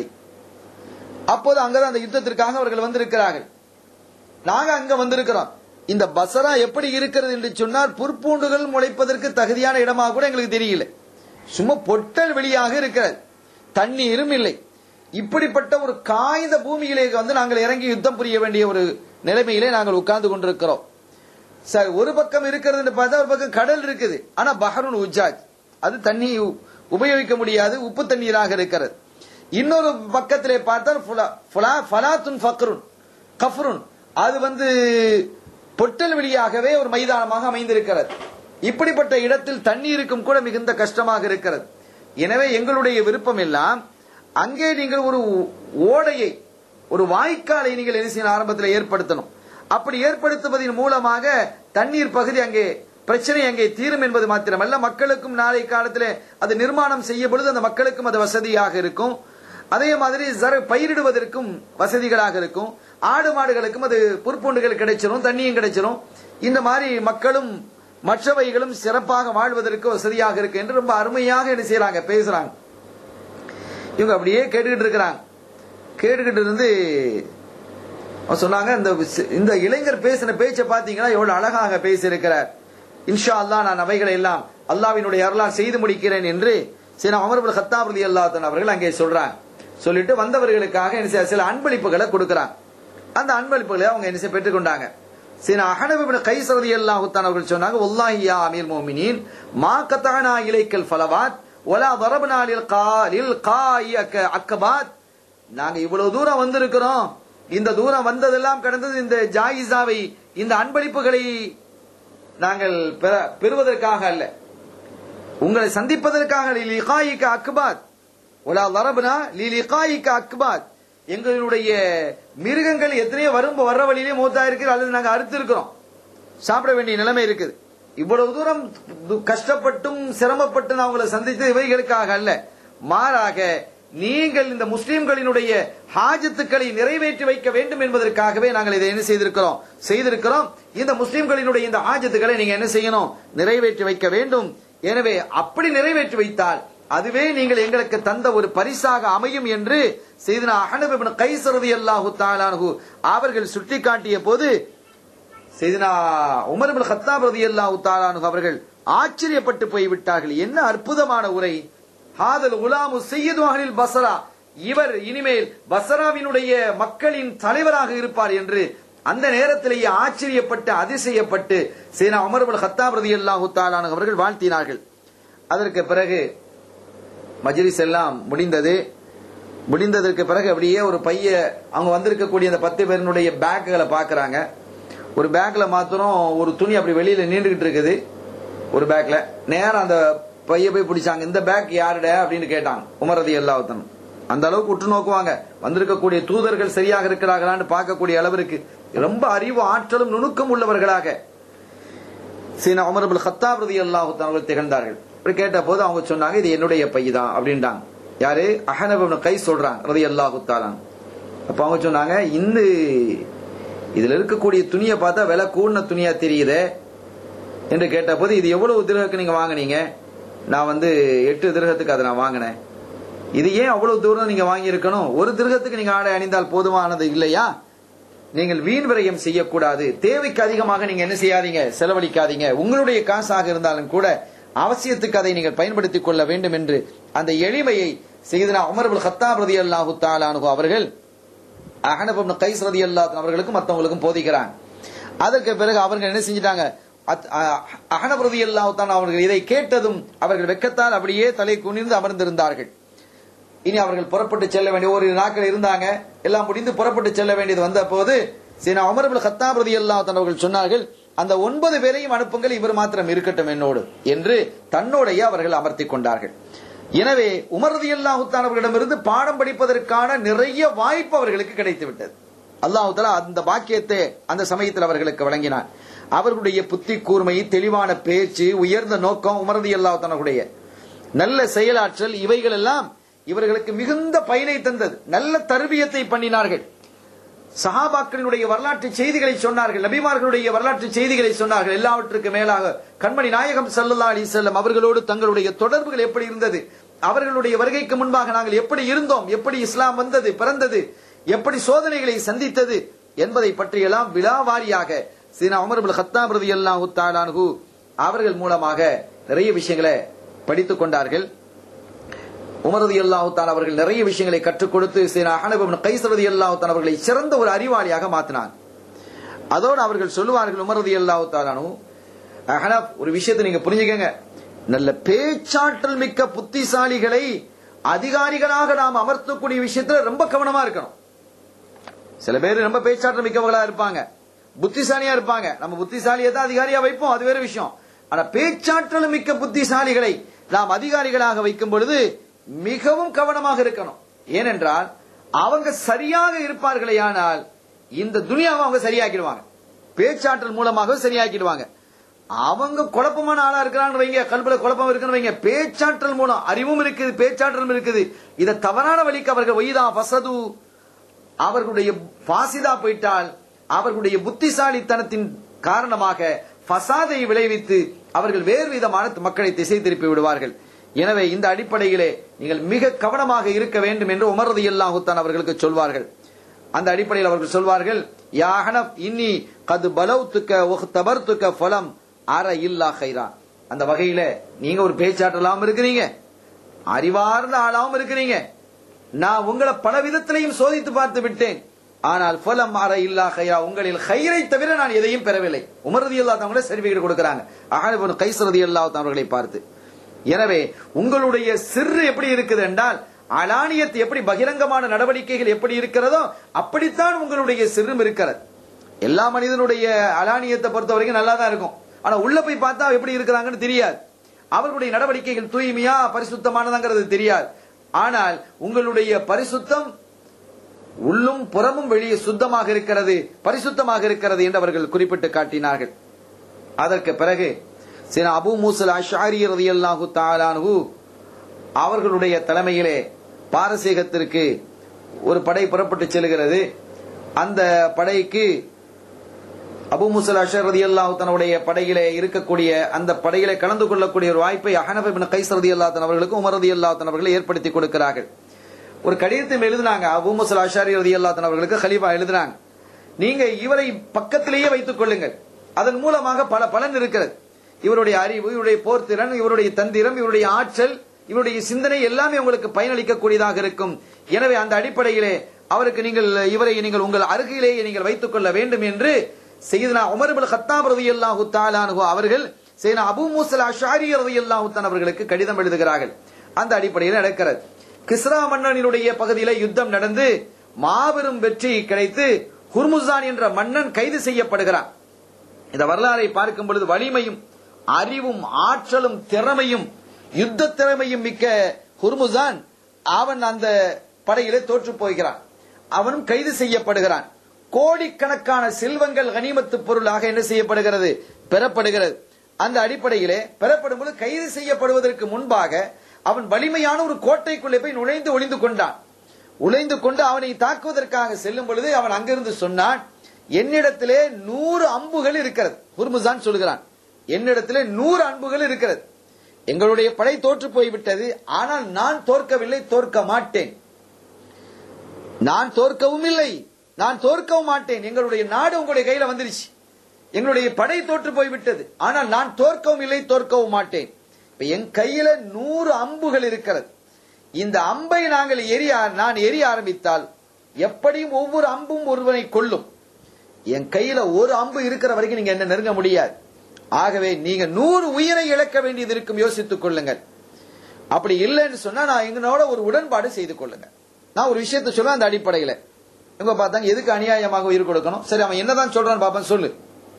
அப்போது அங்கதான் அந்த யுத்தத்திற்காக அவர்கள் வந்திருக்கிறார்கள் நாங்க அங்க வந்திருக்கிறோம் இந்த பசரா எப்படி இருக்கிறது என்று சொன்னால் புற்பூண்டுகள் முளைப்பதற்கு தகுதியான இடமாக கூட எங்களுக்கு தெரியல சும்மா பொட்டல் வெளியாக இருக்கிறது தண்ணீரும் இல்லை இப்படிப்பட்ட ஒரு காய்ந்த பூமியிலே வந்து நாங்கள் இறங்கி யுத்தம் புரிய வேண்டிய ஒரு நிலைமையிலே நாங்கள் உட்கார்ந்து கொண்டிருக்கிறோம் சார் ஒரு பக்கம் இருக்கிறது பார்த்தா ஒரு பக்கம் கடல் இருக்குது ஆனா பஹருன் உஜாஜ் அது தண்ணி உபயோகிக்க முடியாது உப்பு தண்ணீராக இருக்கிறது இன்னொரு பக்கத்திலே பார்த்தால் ஃபலாத்துன் ஃபக்ருன் கஃப்ருன் அது வந்து பொட்டல் வெளியாகவே ஒரு மைதானமாக அமைந்திருக்கிறது இப்படிப்பட்ட இடத்தில் தண்ணீருக்கும் கூட மிகுந்த கஷ்டமாக இருக்கிறது எனவே எங்களுடைய விருப்பம் எல்லாம் அங்கே நீங்கள் ஒரு ஓடையை ஒரு வாய்க்காலை நீங்கள் என்ன செய்யணும் ஆரம்பத்தில் ஏற்படுத்தணும் அப்படி ஏற்படுத்துவதன் மூலமாக தண்ணீர் பகுதி அங்கே பிரச்சனை அங்கே தீரும் என்பது மாத்திரமல்ல மக்களுக்கும் நாளை காலத்தில் அது நிர்மாணம் செய்ய பொழுது அந்த மக்களுக்கும் அது வசதியாக இருக்கும் அதே மாதிரி பயிரிடுவதற்கும் வசதிகளாக இருக்கும் ஆடு மாடுகளுக்கும் அது புற்பூண்டுகள் கிடைச்சிரும் தண்ணியும் கிடைச்சிரும் இந்த மாதிரி மக்களும் மற்றவைகளும் சிறப்பாக வாழ்வதற்கு வசதியாக இருக்கு என்று ரொம்ப அருமையாக என்ன செய்யறாங்க பேசுறாங்க இவங்க அப்படியே கேட்டுக்கிட்டு இருக்கிறாங்க கேட்டுக்கிட்டு இருந்து சொன்னாங்க இந்த இந்த இளைஞர் பேசின பேச்சை பாத்தீங்கன்னா எவ்வளவு அழகாக பேசியிருக்கிறார் இன்ஷா அல்லா நான் அவைகளை எல்லாம் அல்லாவினுடைய அருளால் செய்து முடிக்கிறேன் என்று சில அமர்புல் ஹத்தாபதி அல்லாத்தன் அவர்கள் அங்கே சொல்றாங்க சொல்லிட்டு வந்தவர்களுக்காக என்ன சில அன்பளிப்புகளை கொடுக்கறாங்க அந்த அன்பளிப்புகளை அவங்க என்ன பெற்றுக்கொண்டாங்க சில அகனபின் கைசரதி அல்லாஹுத்தான் அவர்கள் சொன்னாங்க ஒல்லாஹியா அமீர் மோமினின் மா கத்தானா இலைக்கல் ஃபலவாத் ஒலா வரபனா லில் கா லில் காய் அக்கபாத் நாங்க இவ்வளவு தூரம் வந்திருக்கிறோம் இந்த தூரம் வந்ததெல்லாம் கடந்தது இந்த ஜாயிசாவை இந்த அன்பளிப்புகளை நாங்கள் பெறுவதற்காக அல்ல உங்களை சந்திப்பதற்காக லிகாயிக்க அக்பாத் ஒலா லரபனா லிலிகாயிக்க அக்பாத் எங்களுடைய மிருகங்கள் எத்தனையோ வரும் வர்ற வழியிலே மூத்தா இருக்கு அல்லது நாங்க அறுத்து இருக்கிறோம் சாப்பிட வேண்டிய நிலைமை இருக்குது இவ்வளவு தூரம் கஷ்டப்பட்டும் சிரமப்பட்டு நான் உங்களை சந்தித்து இவைகளுக்காக அல்ல மாறாக நீங்கள் இந்த முஸ்லிம்களினுடைய ஹாஜத்துக்களை நிறைவேற்றி வைக்க வேண்டும் என்பதற்காகவே நாங்கள் இதை என்ன செய்திருக்கிறோம் செய்திருக்கிறோம் இந்த முஸ்லிம்களினுடைய இந்த ஹாஜத்துக்களை நீங்க என்ன செய்யணும் நிறைவேற்றி வைக்க வேண்டும் எனவே அப்படி நிறைவேற்றி வைத்தால் அதுவே நீங்கள் எங்களுக்கு தந்த ஒரு பரிசாக அமையும் என்று செய்தனா அகனபின் கைசரதி அல்லாஹு தாலானு அவர்கள் சுட்டிக்காட்டிய போது செய்தனா உமர்பின் ஹத்தாப் ரதி அல்லாஹு தாலானு அவர்கள் ஆச்சரியப்பட்டு போய்விட்டார்கள் என்ன அற்புதமான உரை ஹாதல் உலாமு செய்யது மகளில் பசரா இவர் இனிமேல் பசராவினுடைய மக்களின் தலைவராக இருப்பார் என்று அந்த நேரத்திலேயே ஆச்சரியப்பட்டு அதிசயப்பட்டு சேனா அமர்புல் ஹத்தாப் ரதி அல்லாஹு தாலானு அவர்கள் வாழ்த்தினார்கள் அதற்கு பிறகு மஜ்லிஸ் எல்லாம் முடிந்தது முடிந்ததற்கு பிறகு அப்படியே ஒரு பைய அவங்க வந்திருக்கக்கூடிய அந்த பத்து பேருனுடைய பேக்குகளை பாக்குறாங்க ஒரு பேக்ல மாத்திரம் ஒரு துணி அப்படி வெளியில நீண்டுகிட்டு இருக்குது ஒரு பேக்ல நேரம் அந்த பைய போய் பிடிச்சாங்க இந்த பேக் யாருட அப்படின்னு கேட்டாங்க உமரதி எல்லாத்தனும் அந்த அளவுக்கு உற்று நோக்குவாங்க வந்திருக்கக்கூடிய தூதர்கள் சரியாக இருக்கிறார்களான்னு பார்க்கக்கூடிய அளவிற்கு ரொம்ப அறிவு ஆற்றலும் நுணுக்கம் உள்ளவர்களாக சீனா உமரபுல் ஹத்தாப் ரதி அல்லாஹு அவர்கள் திகழ்ந்தார்கள் அப்படி கேட்ட போது அவங்க சொன்னாங்க இது என்னுடைய பை தான் அப்படின்ட்டாங்க யாரு அஹனபின் கை சொல்றாங்க ரதி அல்லாஹு தாலான் அப்ப அவங்க சொன்னாங்க இந்த இதுல இருக்கக்கூடிய துணியை பார்த்தா விலை கூடின துணியா தெரியுதே என்று கேட்ட போது இது எவ்வளவு திருகக்கு நீங்க வாங்குனீங்க நான் வந்து எட்டு திருகத்துக்கு அதை நான் வாங்கினேன் இது ஏன் அவ்வளவு தூரம் நீங்க வாங்கி இருக்கணும் ஒரு திருகத்துக்கு நீங்க ஆடை அணிந்தால் போதுமானது இல்லையா நீங்கள் வீண் விரயம் செய்யக்கூடாது தேவைக்கு அதிகமாக நீங்க என்ன செய்யாதீங்க செலவழிக்காதீங்க உங்களுடைய காசாக இருந்தாலும் கூட அவசியத்துக்கு அதை நீங்கள் பயன்படுத்திக் கொள்ள வேண்டும் என்று அந்த எளிமையை செய்தனா உமர்புல் ஹத்தாப் ரதி அல்லாஹு தாலானு அவர்கள் அகனபம் கைஸ் ரதி அல்லா அவர்களுக்கும் மற்றவங்களுக்கும் போதிக்கிறாங்க அதற்கு பிறகு அவர்கள் என்ன செஞ்சிட்டாங்க அகனபிரதி அல்லாஹான் அவர்கள் இதை கேட்டதும் அவர்கள் வெக்கத்தால் அப்படியே தலை குனிந்து அமர்ந்திருந்தார்கள் இனி அவர்கள் புறப்பட்டு செல்ல வேண்டிய ஒரு நாட்கள் இருந்தாங்க எல்லாம் முடிந்து புறப்பட்டு செல்ல வேண்டியது வந்த போது சீனா உமர்புல் ஹத்தாப் ரதி அல்லாஹான் அவர்கள் சொன்னார்கள் அந்த ஒன்பது பேரையும் அனுப்புங்கள் இவர் மாத்திரம் இருக்கட்டும் என்னோடு என்று தன்னோடைய அவர்கள் அமர்த்தி கொண்டார்கள் எனவே உமர் ரதி அல்லாஹுத்தான் அவர்களிடமிருந்து பாடம் படிப்பதற்கான நிறைய வாய்ப்பு அவர்களுக்கு கிடைத்து விட்டது அல்லாஹு தலா அந்த பாக்கியத்தை அந்த சமயத்தில் அவர்களுக்கு வழங்கினார் அவர்களுடைய புத்தி கூர்மை தெளிவான பேச்சு உயர்ந்த நோக்கம் உமரதி அல்லாஹானுடைய நல்ல செயலாற்றல் இவைகள் எல்லாம் இவர்களுக்கு மிகுந்த பயனை தந்தது நல்ல தருவியத்தை பண்ணினார்கள் சஹாபாக்களினுடைய வரலாற்று செய்திகளை சொன்னார்கள் நபிமார்களுடைய வரலாற்று செய்திகளை சொன்னார்கள் எல்லாவற்றுக்கு மேலாக கண்மணி நாயகம் சல்லல்லா அலி செல்லம் அவர்களோடு தங்களுடைய தொடர்புகள் எப்படி இருந்தது அவர்களுடைய வருகைக்கு முன்பாக நாங்கள் எப்படி இருந்தோம் எப்படி இஸ்லாம் வந்தது பிறந்தது எப்படி சோதனைகளை சந்தித்தது என்பதை பற்றியெல்லாம் விழாவாரியாக சீனா உமர் ஹத்தாப் ரதி அல்லாஹு தாலானு அவர்கள் மூலமாக நிறைய விஷயங்களை படித்துக் கொண்டார்கள் உமரது அல்லாஹு தான் அவர்கள் நிறைய விஷயங்களை கற்றுக் கொடுத்து சீனா அகனபின் கைசரதி அல்லாஹு தான் அவர்களை சிறந்த ஒரு அறிவாளியாக மாற்றினார் அதோடு அவர்கள் சொல்லுவார்கள் உமரதி அல்லாஹு தாலானு அஹனப் ஒரு விஷயத்தை நீங்க புரிஞ்சுக்கங்க நல்ல பேச்சாற்றல் மிக்க புத்திசாலிகளை அதிகாரிகளாக நாம் அமர்த்தக்கூடிய விஷயத்துல ரொம்ப கவனமா இருக்கணும் சில பேர் ரொம்ப பேச்சாற்றல் மிக்கவங்களா இருப்பாங்க புத்திசாலியா இருப்பாங்க நம்ம புத்திசாலியை தான் அதிகாரியா வைப்போம் அது வேற விஷயம் ஆனா பேச்சாற்றல் மிக்க புத்திசாலிகளை நாம் அதிகாரிகளாக வைக்கும் பொழுது மிகவும் கவனமாக இருக்கணும் ஏனென்றால் அவங்க சரியாக இருப்பார்களே ஆனால் இந்த துனியாவை அவங்க சரியாக்கிடுவாங்க பேச்சாற்றல் மூலமாக சரியாக்கிடுவாங்க அவங்க குழப்பமான ஆளா இருக்கிறாங்க வைங்க கல்புல குழப்பம் இருக்குன்னு வைங்க பேச்சாற்றல் மூலம் அறிவும் இருக்குது பேச்சாற்றலும் இருக்குது இதை தவறான வழிக்கு அவர்கள் ஒய்தா பசது அவர்களுடைய பாசிதா போயிட்டால் அவர்களுடைய புத்திசாலித்தனத்தின் காரணமாக ஃபசாதை விளைவித்து அவர்கள் வேறு விதமான மக்களை திசை திருப்பி விடுவார்கள் எனவே இந்த அடிப்படையிலே நீங்கள் மிக கவனமாக இருக்க வேண்டும் என்று உமரது அல்லாஹுத்தான் அவர்களுக்கு சொல்வார்கள் அந்த அடிப்படையில் அவர்கள் சொல்வார்கள் யாஹனப் இன்னி கது பலவுத்துக்க ஒஹ் தபர்த்துக்க ஃபலம் அற இல்லா ஹைரா அந்த வகையில நீங்க ஒரு பேச்சாற்றலாவும் இருக்கிறீங்க அறிவார்ந்த ஆளாவும் இருக்கிறீங்க நான் உங்களை பல விதத்திலையும் சோதித்து பார்த்து விட்டேன் ஆனால் ஃபலம் அற இல்லா ஹைரா உங்களில் ஹைரை தவிர நான் எதையும் பெறவில்லை உமரதி அல்லா தவங்கள சர்டிபிகேட் கொடுக்கிறாங்க அகனபன் கைசரதி அல்லா அவர்களை பார்த்து எனவே உங்களுடைய சிறு எப்படி இருக்குது என்றால் அலானியத் எப்படி பகிரங்கமான நடவடிக்கைகள் எப்படி இருக்கிறதோ அப்படித்தான் உங்களுடைய சிறும் இருக்கிறது எல்லா மனிதனுடைய அலானியத்தை பொறுத்த வரைக்கும் நல்லா தான் இருக்கும் ஆனா உள்ள போய் பார்த்தா எப்படி இருக்கிறாங்கன்னு தெரியாது அவர்களுடைய நடவடிக்கைகள் தூய்மையா பரிசுத்தமானதாங்கிறது தெரியாது ஆனால் உங்களுடைய பரிசுத்தம் உள்ளும் புறமும் வெளியே சுத்தமாக இருக்கிறது பரிசுத்தமாக இருக்கிறது என்று அவர்கள் குறிப்பிட்டு காட்டினார்கள் அதற்கு பிறகு சில அபு மூசல் அஷாரி ரதியல்லாஹு தாலானு அவர்களுடைய தலைமையிலே பாரசீகத்திற்கு ஒரு படை புறப்பட்டு செல்கிறது அந்த படைக்கு அபு முசல் அஷர் ரதி அல்லாஹ் தன்னுடைய படையிலே இருக்கக்கூடிய அந்த படையிலே கலந்து கொள்ளக்கூடிய ஒரு வாய்ப்பை அஹனபின் கைஸ் ரதி அல்லா அவர்களுக்கும் உமர் ரதி அல்லா அவர்களை ஏற்படுத்தி கொடுக்கிறார்கள் ஒரு கடிதத்தை எழுதினாங்க அபு முசல் அஷாரி ரதி அல்லா அவர்களுக்கு ஹலீஃபா எழுதினாங்க நீங்க இவரை பக்கத்திலேயே வைத்துக் கொள்ளுங்கள் அதன் மூலமாக பல பலன் இருக்கிறது இவருடைய அறிவு இவருடைய போர்த்திறன் இவருடைய தந்திரம் இவருடைய ஆற்றல் இவருடைய சிந்தனை எல்லாமே உங்களுக்கு பயனளிக்கக்கூடியதாக இருக்கும் எனவே அந்த அடிப்படையிலே அவருக்கு நீங்கள் இவரை நீங்கள் உங்கள் அருகிலேயே நீங்கள் வைத்துக் கொள்ள வேண்டும் என்று செய்தனா உமர்புல் ஹத்தாப் ரதி அல்லாஹு தாலானு அவர்கள் செய்தனா அபு மூசல் அஷாரி ரதி அல்லாஹு அவர்களுக்கு கடிதம் எழுதுகிறார்கள் அந்த அடிப்படையில் நடக்கிறது கிஸ்ரா மன்னனினுடைய பகுதியில யுத்தம் நடந்து மாபெரும் வெற்றி கிடைத்து ஹுர்முசான் என்ற மன்னன் கைது செய்யப்படுகிறான் இந்த வரலாறை பார்க்கும் பொழுது வலிமையும் அறிவும் ஆற்றலும் திறமையும் யுத்த திறமையும் மிக்க ஹுர்முசான் அவன் அந்த படையிலே தோற்று போகிறான் அவனும் கைது செய்யப்படுகிறான் கோடிக்கணக்கான செல்வங்கள் கனிமத்து பொருளாக என்ன செய்யப்படுகிறது பெறப்படுகிறது அந்த அடிப்படையிலே பெறப்படும் போது கைது செய்யப்படுவதற்கு முன்பாக அவன் வலிமையான ஒரு கோட்டைக்குள்ளே போய் நுழைந்து ஒளிந்து கொண்டான் உழைந்து கொண்டு அவனை தாக்குவதற்காக செல்லும் பொழுது அவன் அங்கிருந்து சொன்னான் என்னிடத்திலே நூறு அம்புகள் இருக்கிறது ஹுர்முசான் சொல்கிறான் என்னிடத்திலே நூறு அம்புகள் இருக்கிறது எங்களுடைய படை தோற்று போய்விட்டது ஆனால் நான் தோற்கவில்லை தோற்க மாட்டேன் நான் தோற்கவும் இல்லை நான் தோற்கவும் மாட்டேன் எங்களுடைய நாடு உங்களுடைய கையில வந்துருச்சு எங்களுடைய படை தோற்று போய்விட்டது ஆனால் நான் தோற்கவும் இல்லை தோற்கவும் மாட்டேன் இப்ப என் கையில நூறு அம்புகள் இருக்கிறது இந்த அம்பை நாங்கள் எரிய நான் எரிய ஆரம்பித்தால் எப்படியும் ஒவ்வொரு அம்பும் ஒருவனை கொல்லும் என் கையில ஒரு அம்பு இருக்கிற வரைக்கும் நீங்க என்ன நெருங்க முடியாது ஆகவே நீங்க நூறு உயிரை இழக்க வேண்டியது இருக்கும் யோசித்துக் கொள்ளுங்கள் அப்படி இல்லைன்னு சொன்னா நான் எங்களோட ஒரு உடன்பாடு செய்து கொள்ளுங்க நான் ஒரு விஷயத்தை சொல்ல அந்த அடிப்படையில இவங்க பார்த்தாங்க எதுக்கு அநியாயமாக உயிர் கொடுக்கணும் சரி அவன் என்னதான் சொல்றான்னு பாப்பேன் சொல்லு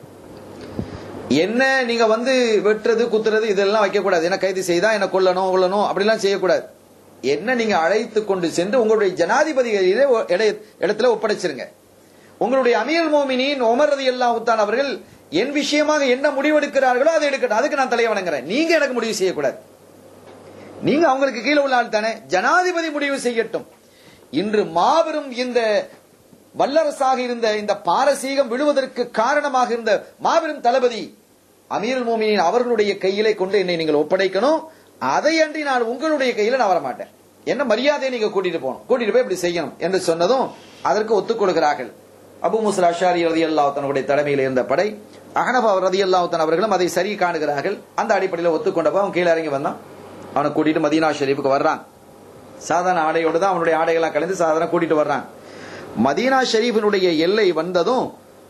என்ன நீங்க வந்து வெட்டுறது குத்துறது இதெல்லாம் வைக்க கூடாது என்ன கைது செய்தா என்ன கொல்லணும் கொல்லணும் அப்படிலாம் செய்யக்கூடாது என்ன நீங்க அழைத்து கொண்டு சென்று உங்களுடைய ஜனாதிபதிகளிலே ஒ- இடைய- இடத்துல ஒப்படைச்சிருங்க உங்களுடைய அமீர் மோமினின் உமர் ரதி அல்லாஹுத்தான் அவர்கள் என் விஷயமாக என்ன முடிவெடுக்கிறார்களோ அதை எடுக்கட்டும் அதுக்கு நான் தலைய வணங்குறேன் நீங்க எனக்கு முடிவு செய்யக்கூடாது நீங்க அவங்களுக்கு கீழே உள்ள ஆள் தானே ஜனாதிபதி முடிவு செய்யட்டும் இன்று மாபெரும் இந்த வல்லரசாக இருந்த இந்த பாரசீகம் விழுவதற்கு காரணமாக இருந்த மாபெரும் தளபதி அமீர் மோமினின் அவர்களுடைய கையிலே கொண்டு என்னை நீங்கள் ஒப்படைக்கணும் அதை அன்றி நான் உங்களுடைய கையில நான் வரமாட்டேன் என்ன மரியாதையை நீங்க கூட்டிட்டு போகணும் கூட்டிட்டு போய் இப்படி செய்யணும் என்று சொன்னதும் அதற்கு ஒத்துக்கொள்கிறார்கள் அபு முசல் அஷாரி ரதி அல்லாஹனுடைய தலைமையில் இருந்த படை அகனபா ரதி அல்லாஹன் அவர்களும் அதை சரி காணுகிறார்கள் அந்த அடிப்படையில் ஒத்துக்கொண்டப்ப அவன் கீழே இறங்கி வந்தான் அவனை கூட்டிட்டு மதீனா ஷெரீஃபுக்கு வர்றான் சாதாரண ஆடையோடு தான் அவனுடைய ஆடைகள்லாம் கலந்து சாதாரண கூட்டிட்டு வர்றான் மதீனா ஷெரீஃபினுடைய எல்லை வந்ததும்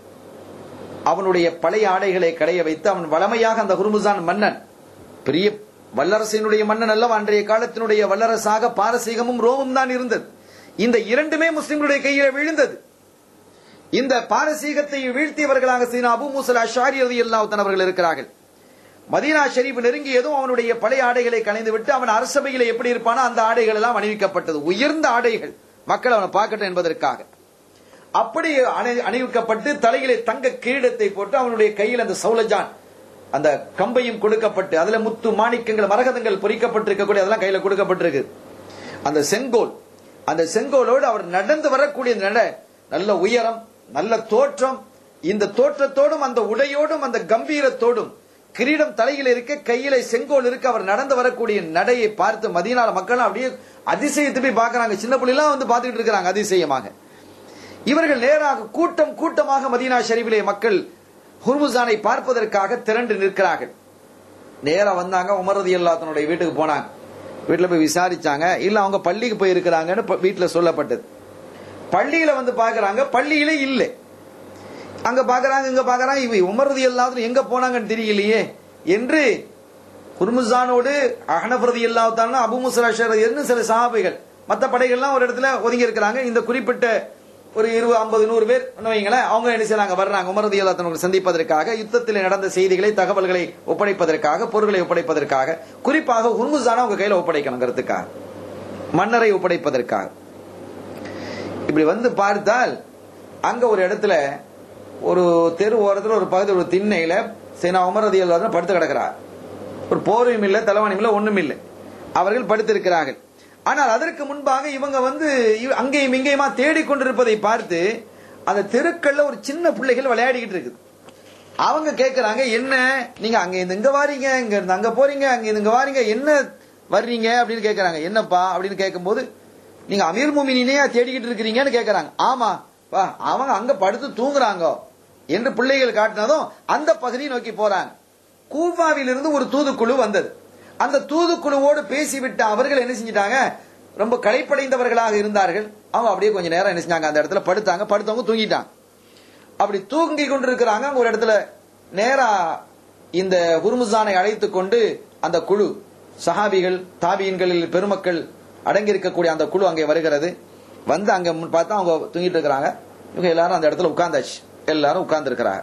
அவனுடைய பழைய ஆடைகளை கடைய வைத்து அவன் வளமையாக அந்த குருமுசான் மன்னன் பெரிய வல்லரசினுடைய மன்னன் அல்லவா அன்றைய காலத்தினுடைய வல்லரசாக பாரசீகமும் ரோமும் தான் இருந்தது இந்த இரண்டுமே முஸ்லிம்களுடைய கையில விழுந்தது இந்த பாரசீகத்தை வீழ்த்தியவர்களாக சீனா அபு மூசல் அஷாரி ரலியல்லாஹு அவர்கள் இருக்கிறார்கள் மதீனா ஷெரீப் நெருங்கியதும் அவனுடைய பழைய ஆடைகளை கலைந்து விட்டு அவன் அரசபையில எப்படி இருப்பானோ அந்த ஆடைகள் எல்லாம் அணிவிக்கப்பட்டது உயர்ந்த ஆடைகள் மக்கள் அவனை பார்க்கட்டும் என்பதற்காக அப்படி அணி- அணிவிக்கப்பட்டு தலையிலே தங்க கிரீடத்தை போட்டு அவனுடைய கையில் அந்த சௌலஜான் அந்த கம்பையும் கொடுக்கப்பட்டு அதுல முத்து மாணிக்கங்கள் மரகதங்கள் பொறிக்கப்பட்டிருக்கக்கூடிய அதெல்லாம் கையில கொடுக்கப்பட்டிருக்கு அந்த செங்கோல் அந்த செங்கோலோடு அவர் நடந்து வரக்கூடிய நட நல்ல உயரம் நல்ல தோற்றம் இந்த தோற்றத்தோடும் அந்த உடையோடும் அந்த கம்பீரத்தோடும் கிரீடம் தலையில் இருக்க கையில செங்கோல் இருக்க அவர் நடந்து வரக்கூடிய நடையை பார்த்து மதியனால மக்கள் அப்படியே அதிசயத்தை போய் பார்க்கறாங்க சின்ன பிள்ளைலாம் வந்து பார்த்துக்கிட்டு இருக்கிறாங்க அதிசயமாக இவர்கள் நேராக கூட்டம் கூட்டமாக மதீனா ஷெரீஃபிலே மக்கள் ஹுர்முசானை பார்ப்பதற்காக திரண்டு நிற்கிறார்கள் நேரா வந்தாங்க உமர் ரதி அல்லாத்தனுடைய வீட்டுக்கு போனாங்க வீட்டுல போய் விசாரிச்சாங்க இல்ல அவங்க பள்ளிக்கு போய் இருக்கிறாங்கன்னு ப- வீட்டுல சொல்லப்பட்டது பள்ளியில வந்து பாக்குறாங்க பள்ளியில இல்லை அங்க பாக்குறாங்க இங்க பாக்குறாங்க இவ உமர் ரதி அல்லாத்தன் எங்க போனாங்கன்னு தெரியலையே என்று குர்முசானோடு அஹனஃபரதி இல்லாத்தான அபு முசலாஷர் என்று சில சஹாபிகள் மத்த படைகள்லாம் ஒரு இடத்துல ஒதுங்கி இருக்கிறாங்க இந்த குறிப்பிட்ட ஒரு இருபது ஐம்பது நூறு பேர் என்ன வைங்களேன் அவங்க என்ன செய்றாங்க வர்றாங்க உமரதி இல்லாத்தனவர்கள் சந்திப்பதற்காக யுத்தத்தில் நடந்த செய்திகளை தகவல்களை ஒப்படைப்பதற்காக பொருட்களை ஒப்படைப்பதற்காக குறிப்பாக ஹுர்முசான அவங்க கையில ஒப்படைக்கணுங்கிறதுக்காக மன்னரை ஒப்படைப்பதற்காக இப்படி வந்து பார்த்தால் அங்க ஒரு இடத்துல ஒரு தெரு ஓரத்துல ஒரு பகுதி ஒரு திண்ணையில சேனா உமரதி இல்லாத படுத்து கிடக்கிறார் ஒரு போர்வையும் இல்லை தலைவாணியும் இல்லை ஒண்ணும் இல்லை அவர்கள் படுத்திருக்கிறார்கள் ஆனால் அதற்கு முன்பாக இவங்க வந்து இவ- அங்கேயும் இங்கேயுமா தேடிக்கொண்டிருப்பதை பார்த்து அந்த தெருக்கள்ல ஒரு சின்ன பிள்ளைகள் விளையாடிக்கிட்டு இருக்குது அவங்க கேக்குறாங்க என்ன நீங்க அங்க இருந்து இங்க வாரீங்க இங்க இருந்து அங்க போறீங்க அங்க இருந்து இங்க வாரீங்க என்ன வர்றீங்க அப்படின்னு கேக்குறாங்க என்னப்பா அப்படின்னு கேட்கும்போது நீங்க அமீர் முமினினையா தேடிக்கிட்டு இருக்கிறீங்கன்னு கேக்குறாங்க ஆமா வா அவங்க அங்க படுத்து தூங்குறாங்க என்று பிள்ளைகள் காட்டினதும் அந்த பகுதியை நோக்கி போறாங்க கூஃபாவிலிருந்து ஒரு தூதுக்குழு வந்தது அந்த தூதுக்குழுவோடு பேசிவிட்டு அவர்கள் என்ன செஞ்சிட்டாங்க ரொம்ப களைப்படைந்தவர்களாக இருந்தார்கள் அவங்க அப்படியே கொஞ்ச நேரம் என்ன செஞ்சாங்க அந்த இடத்துல படுத்தாங்க படுத்தவங்க தூங்கிட்டாங்க அப்படி தூங்கி கொண்டிருக்கிறாங்க அங்க ஒரு இடத்துல நேரா இந்த குருமுசானை அழைத்துக் கொண்டு அந்த குழு சஹாபிகள் தாபியன்களில் பெருமக்கள் அடங்கி இருக்கக்கூடிய அந்த குழு அங்கே வருகிறது வந்து அங்க முன் பார்த்தா அவங்க தூங்கிட்டு இருக்கிறாங்க இவங்க எல்லாரும் அந்த இடத்துல உட்கார்ந்தாச்சு எல்லாரும் உட்கார்ந்து இருக்கிறாங்க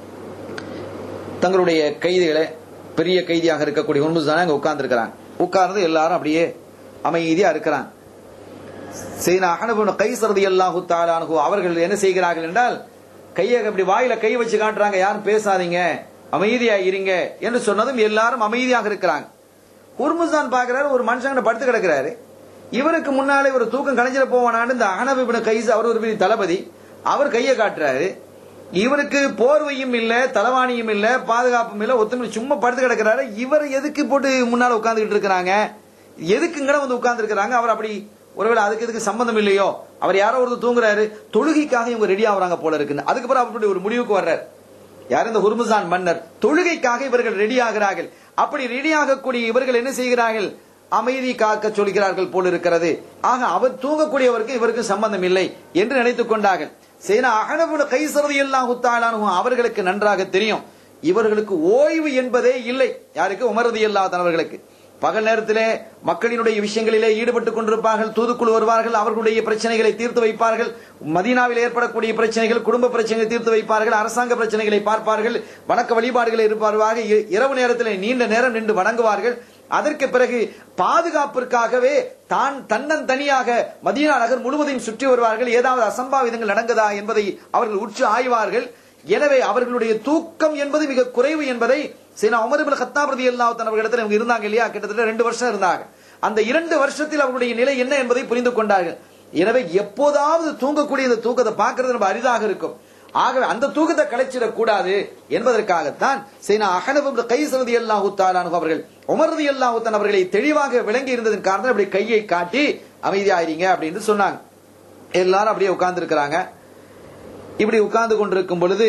தங்களுடைய கைதிகளை பெரிய கைதியாக இருக்கக்கூடிய உண்முசான அங்க உட்கார்ந்து இருக்கிறாங்க உட்கார்ந்து எல்லாரும் அப்படியே அமைதியா இருக்கிறாங்க செய்னா அகனபுன கைசரதி அல்லாஹு தாலானு அவர்கள் என்ன செய்கிறார்கள் என்றால் கையை அப்படி வாயில கை வச்சு காட்டுறாங்க யாரும் பேசாதீங்க அமைதியா இருங்க என்று சொன்னதும் எல்லாரும் அமைதியாக இருக்கிறாங்க ஹுர்முசான் பாக்குறாரு ஒரு மனுஷங்க படுத்து கிடக்கிறாரு இவருக்கு முன்னாலே ஒரு தூக்கம் கலைஞ்சிட போவானான்னு இந்த அகனபிபின கைஸ் அவர் ஒரு பெரிய தளபதி அவர் கையை காட்டுறாரு இவருக்கு போர்வையும் இல்ல தலவாணியும் இல்ல பாதுகாப்பும் இல்ல ஒத்துமை சும்மா படுத்து கிடக்கிறாரு இவர் எதுக்கு போட்டு முன்னால உட்கார்ந்துகிட்டு இருக்கிறாங்க எதுக்குங்கட வந்து உட்கார்ந்து இருக்கிறாங்க அவர் அப்படி ஒருவேளை அதுக்கு இதுக்கு சம்பந்தம் இல்லையோ அவர் யாரோ ஒருத்தர் தூங்குறாரு தொழுகைக்காக இவங்க ரெடி ஆகுறாங்க போல இருக்குன்னு அதுக்கப்புறம் அப்படி ஒரு முடிவுக்கு வர்றாரு யார் இந்த ஹுர்முசான் மன்னர் தொழுகைக்காக இவர்கள் ரெடி ஆகிறார்கள் அப்படி ரெடி ஆகக்கூடிய இவர்கள் என்ன செய்கிறார்கள் அமைதி காக்க சொல்கிறார்கள் போல் இருக்கிறது ஆக அவர் தூங்கக்கூடியவருக்கு இவருக்கு சம்பந்தம் இல்லை என்று நினைத்துக் கொண்டார்கள் சேனா அகனபுல கைசரதி எல்லாம் அவர்களுக்கு நன்றாக தெரியும் இவர்களுக்கு ஓய்வு என்பதே இல்லை யாருக்கு உமரதி அவர்களுக்கு பகல் நேரத்திலே மக்களினுடைய விஷயங்களிலே ஈடுபட்டுக் கொண்டிருப்பார்கள் தூதுக்குழு வருவார்கள் அவர்களுடைய பிரச்சனைகளை தீர்த்து வைப்பார்கள் மதீனாவில் ஏற்படக்கூடிய பிரச்சனைகள் குடும்ப பிரச்சனைகளை தீர்த்து வைப்பார்கள் அரசாங்க பிரச்சனைகளை பார்ப்பார்கள் வணக்க வழிபாடுகளை இருப்பார்கள் இ- இரவு நேரத்திலே நீண்ட நேரம் நின்று வணங்குவார்கள் அதற்கு பிறகு பாதுகாப்பிற்காகவே தான் தன்னன் தனியாக மதீனா நகர் முழுவதையும் சுற்றி வருவார்கள் ஏதாவது அசம்பாவிதங்கள் நடந்ததா என்பதை அவர்கள் உற்று ஆய்வார்கள் எனவே அவர்களுடைய தூக்கம் என்பது மிக குறைவு என்பதை சீனா உமர் இப்னு கத்தாப் ரலியல்லாஹு தஆலா அவர்களிடத்தில் இவங்க இருந்தாங்க இல்லையா கிட்டத்தட்ட ரெண்டு வருஷம் இருந்தாங்க அந்த இரண்டு வருஷத்தில் அவர்களுடைய நிலை என்ன என்பதை புரிந்து கொண்டார்கள் எனவே எப்போதாவது தூங்கக்கூடிய இந்த தூக்கத்தை பார்க்கிறது ரொம்ப அரிதாக இருக்கும் ஆகவே அந்த தூக்கத்தை கலைச்சிடக் கூடாது என்பதற்காகத்தான் சீனா அஹனப் இப்னு கைஸ் ரலியல்லாஹு தஆலா அன்ஹு அவர்கள் உமர் ரலியல்லாஹு தஆலா அவர்களை தெளிவாக விளங்கி இருந்ததன் காரணம் அப்படி கையை காட்டி அமைதியாயிருங்க அப்படின்னு சொன்னாங்க எல்லாரும் அப்படியே உட்கார்ந்து இருக்கிறாங்க இப்படி உட்கார்ந்து கொண்டிருக்கும் பொழுது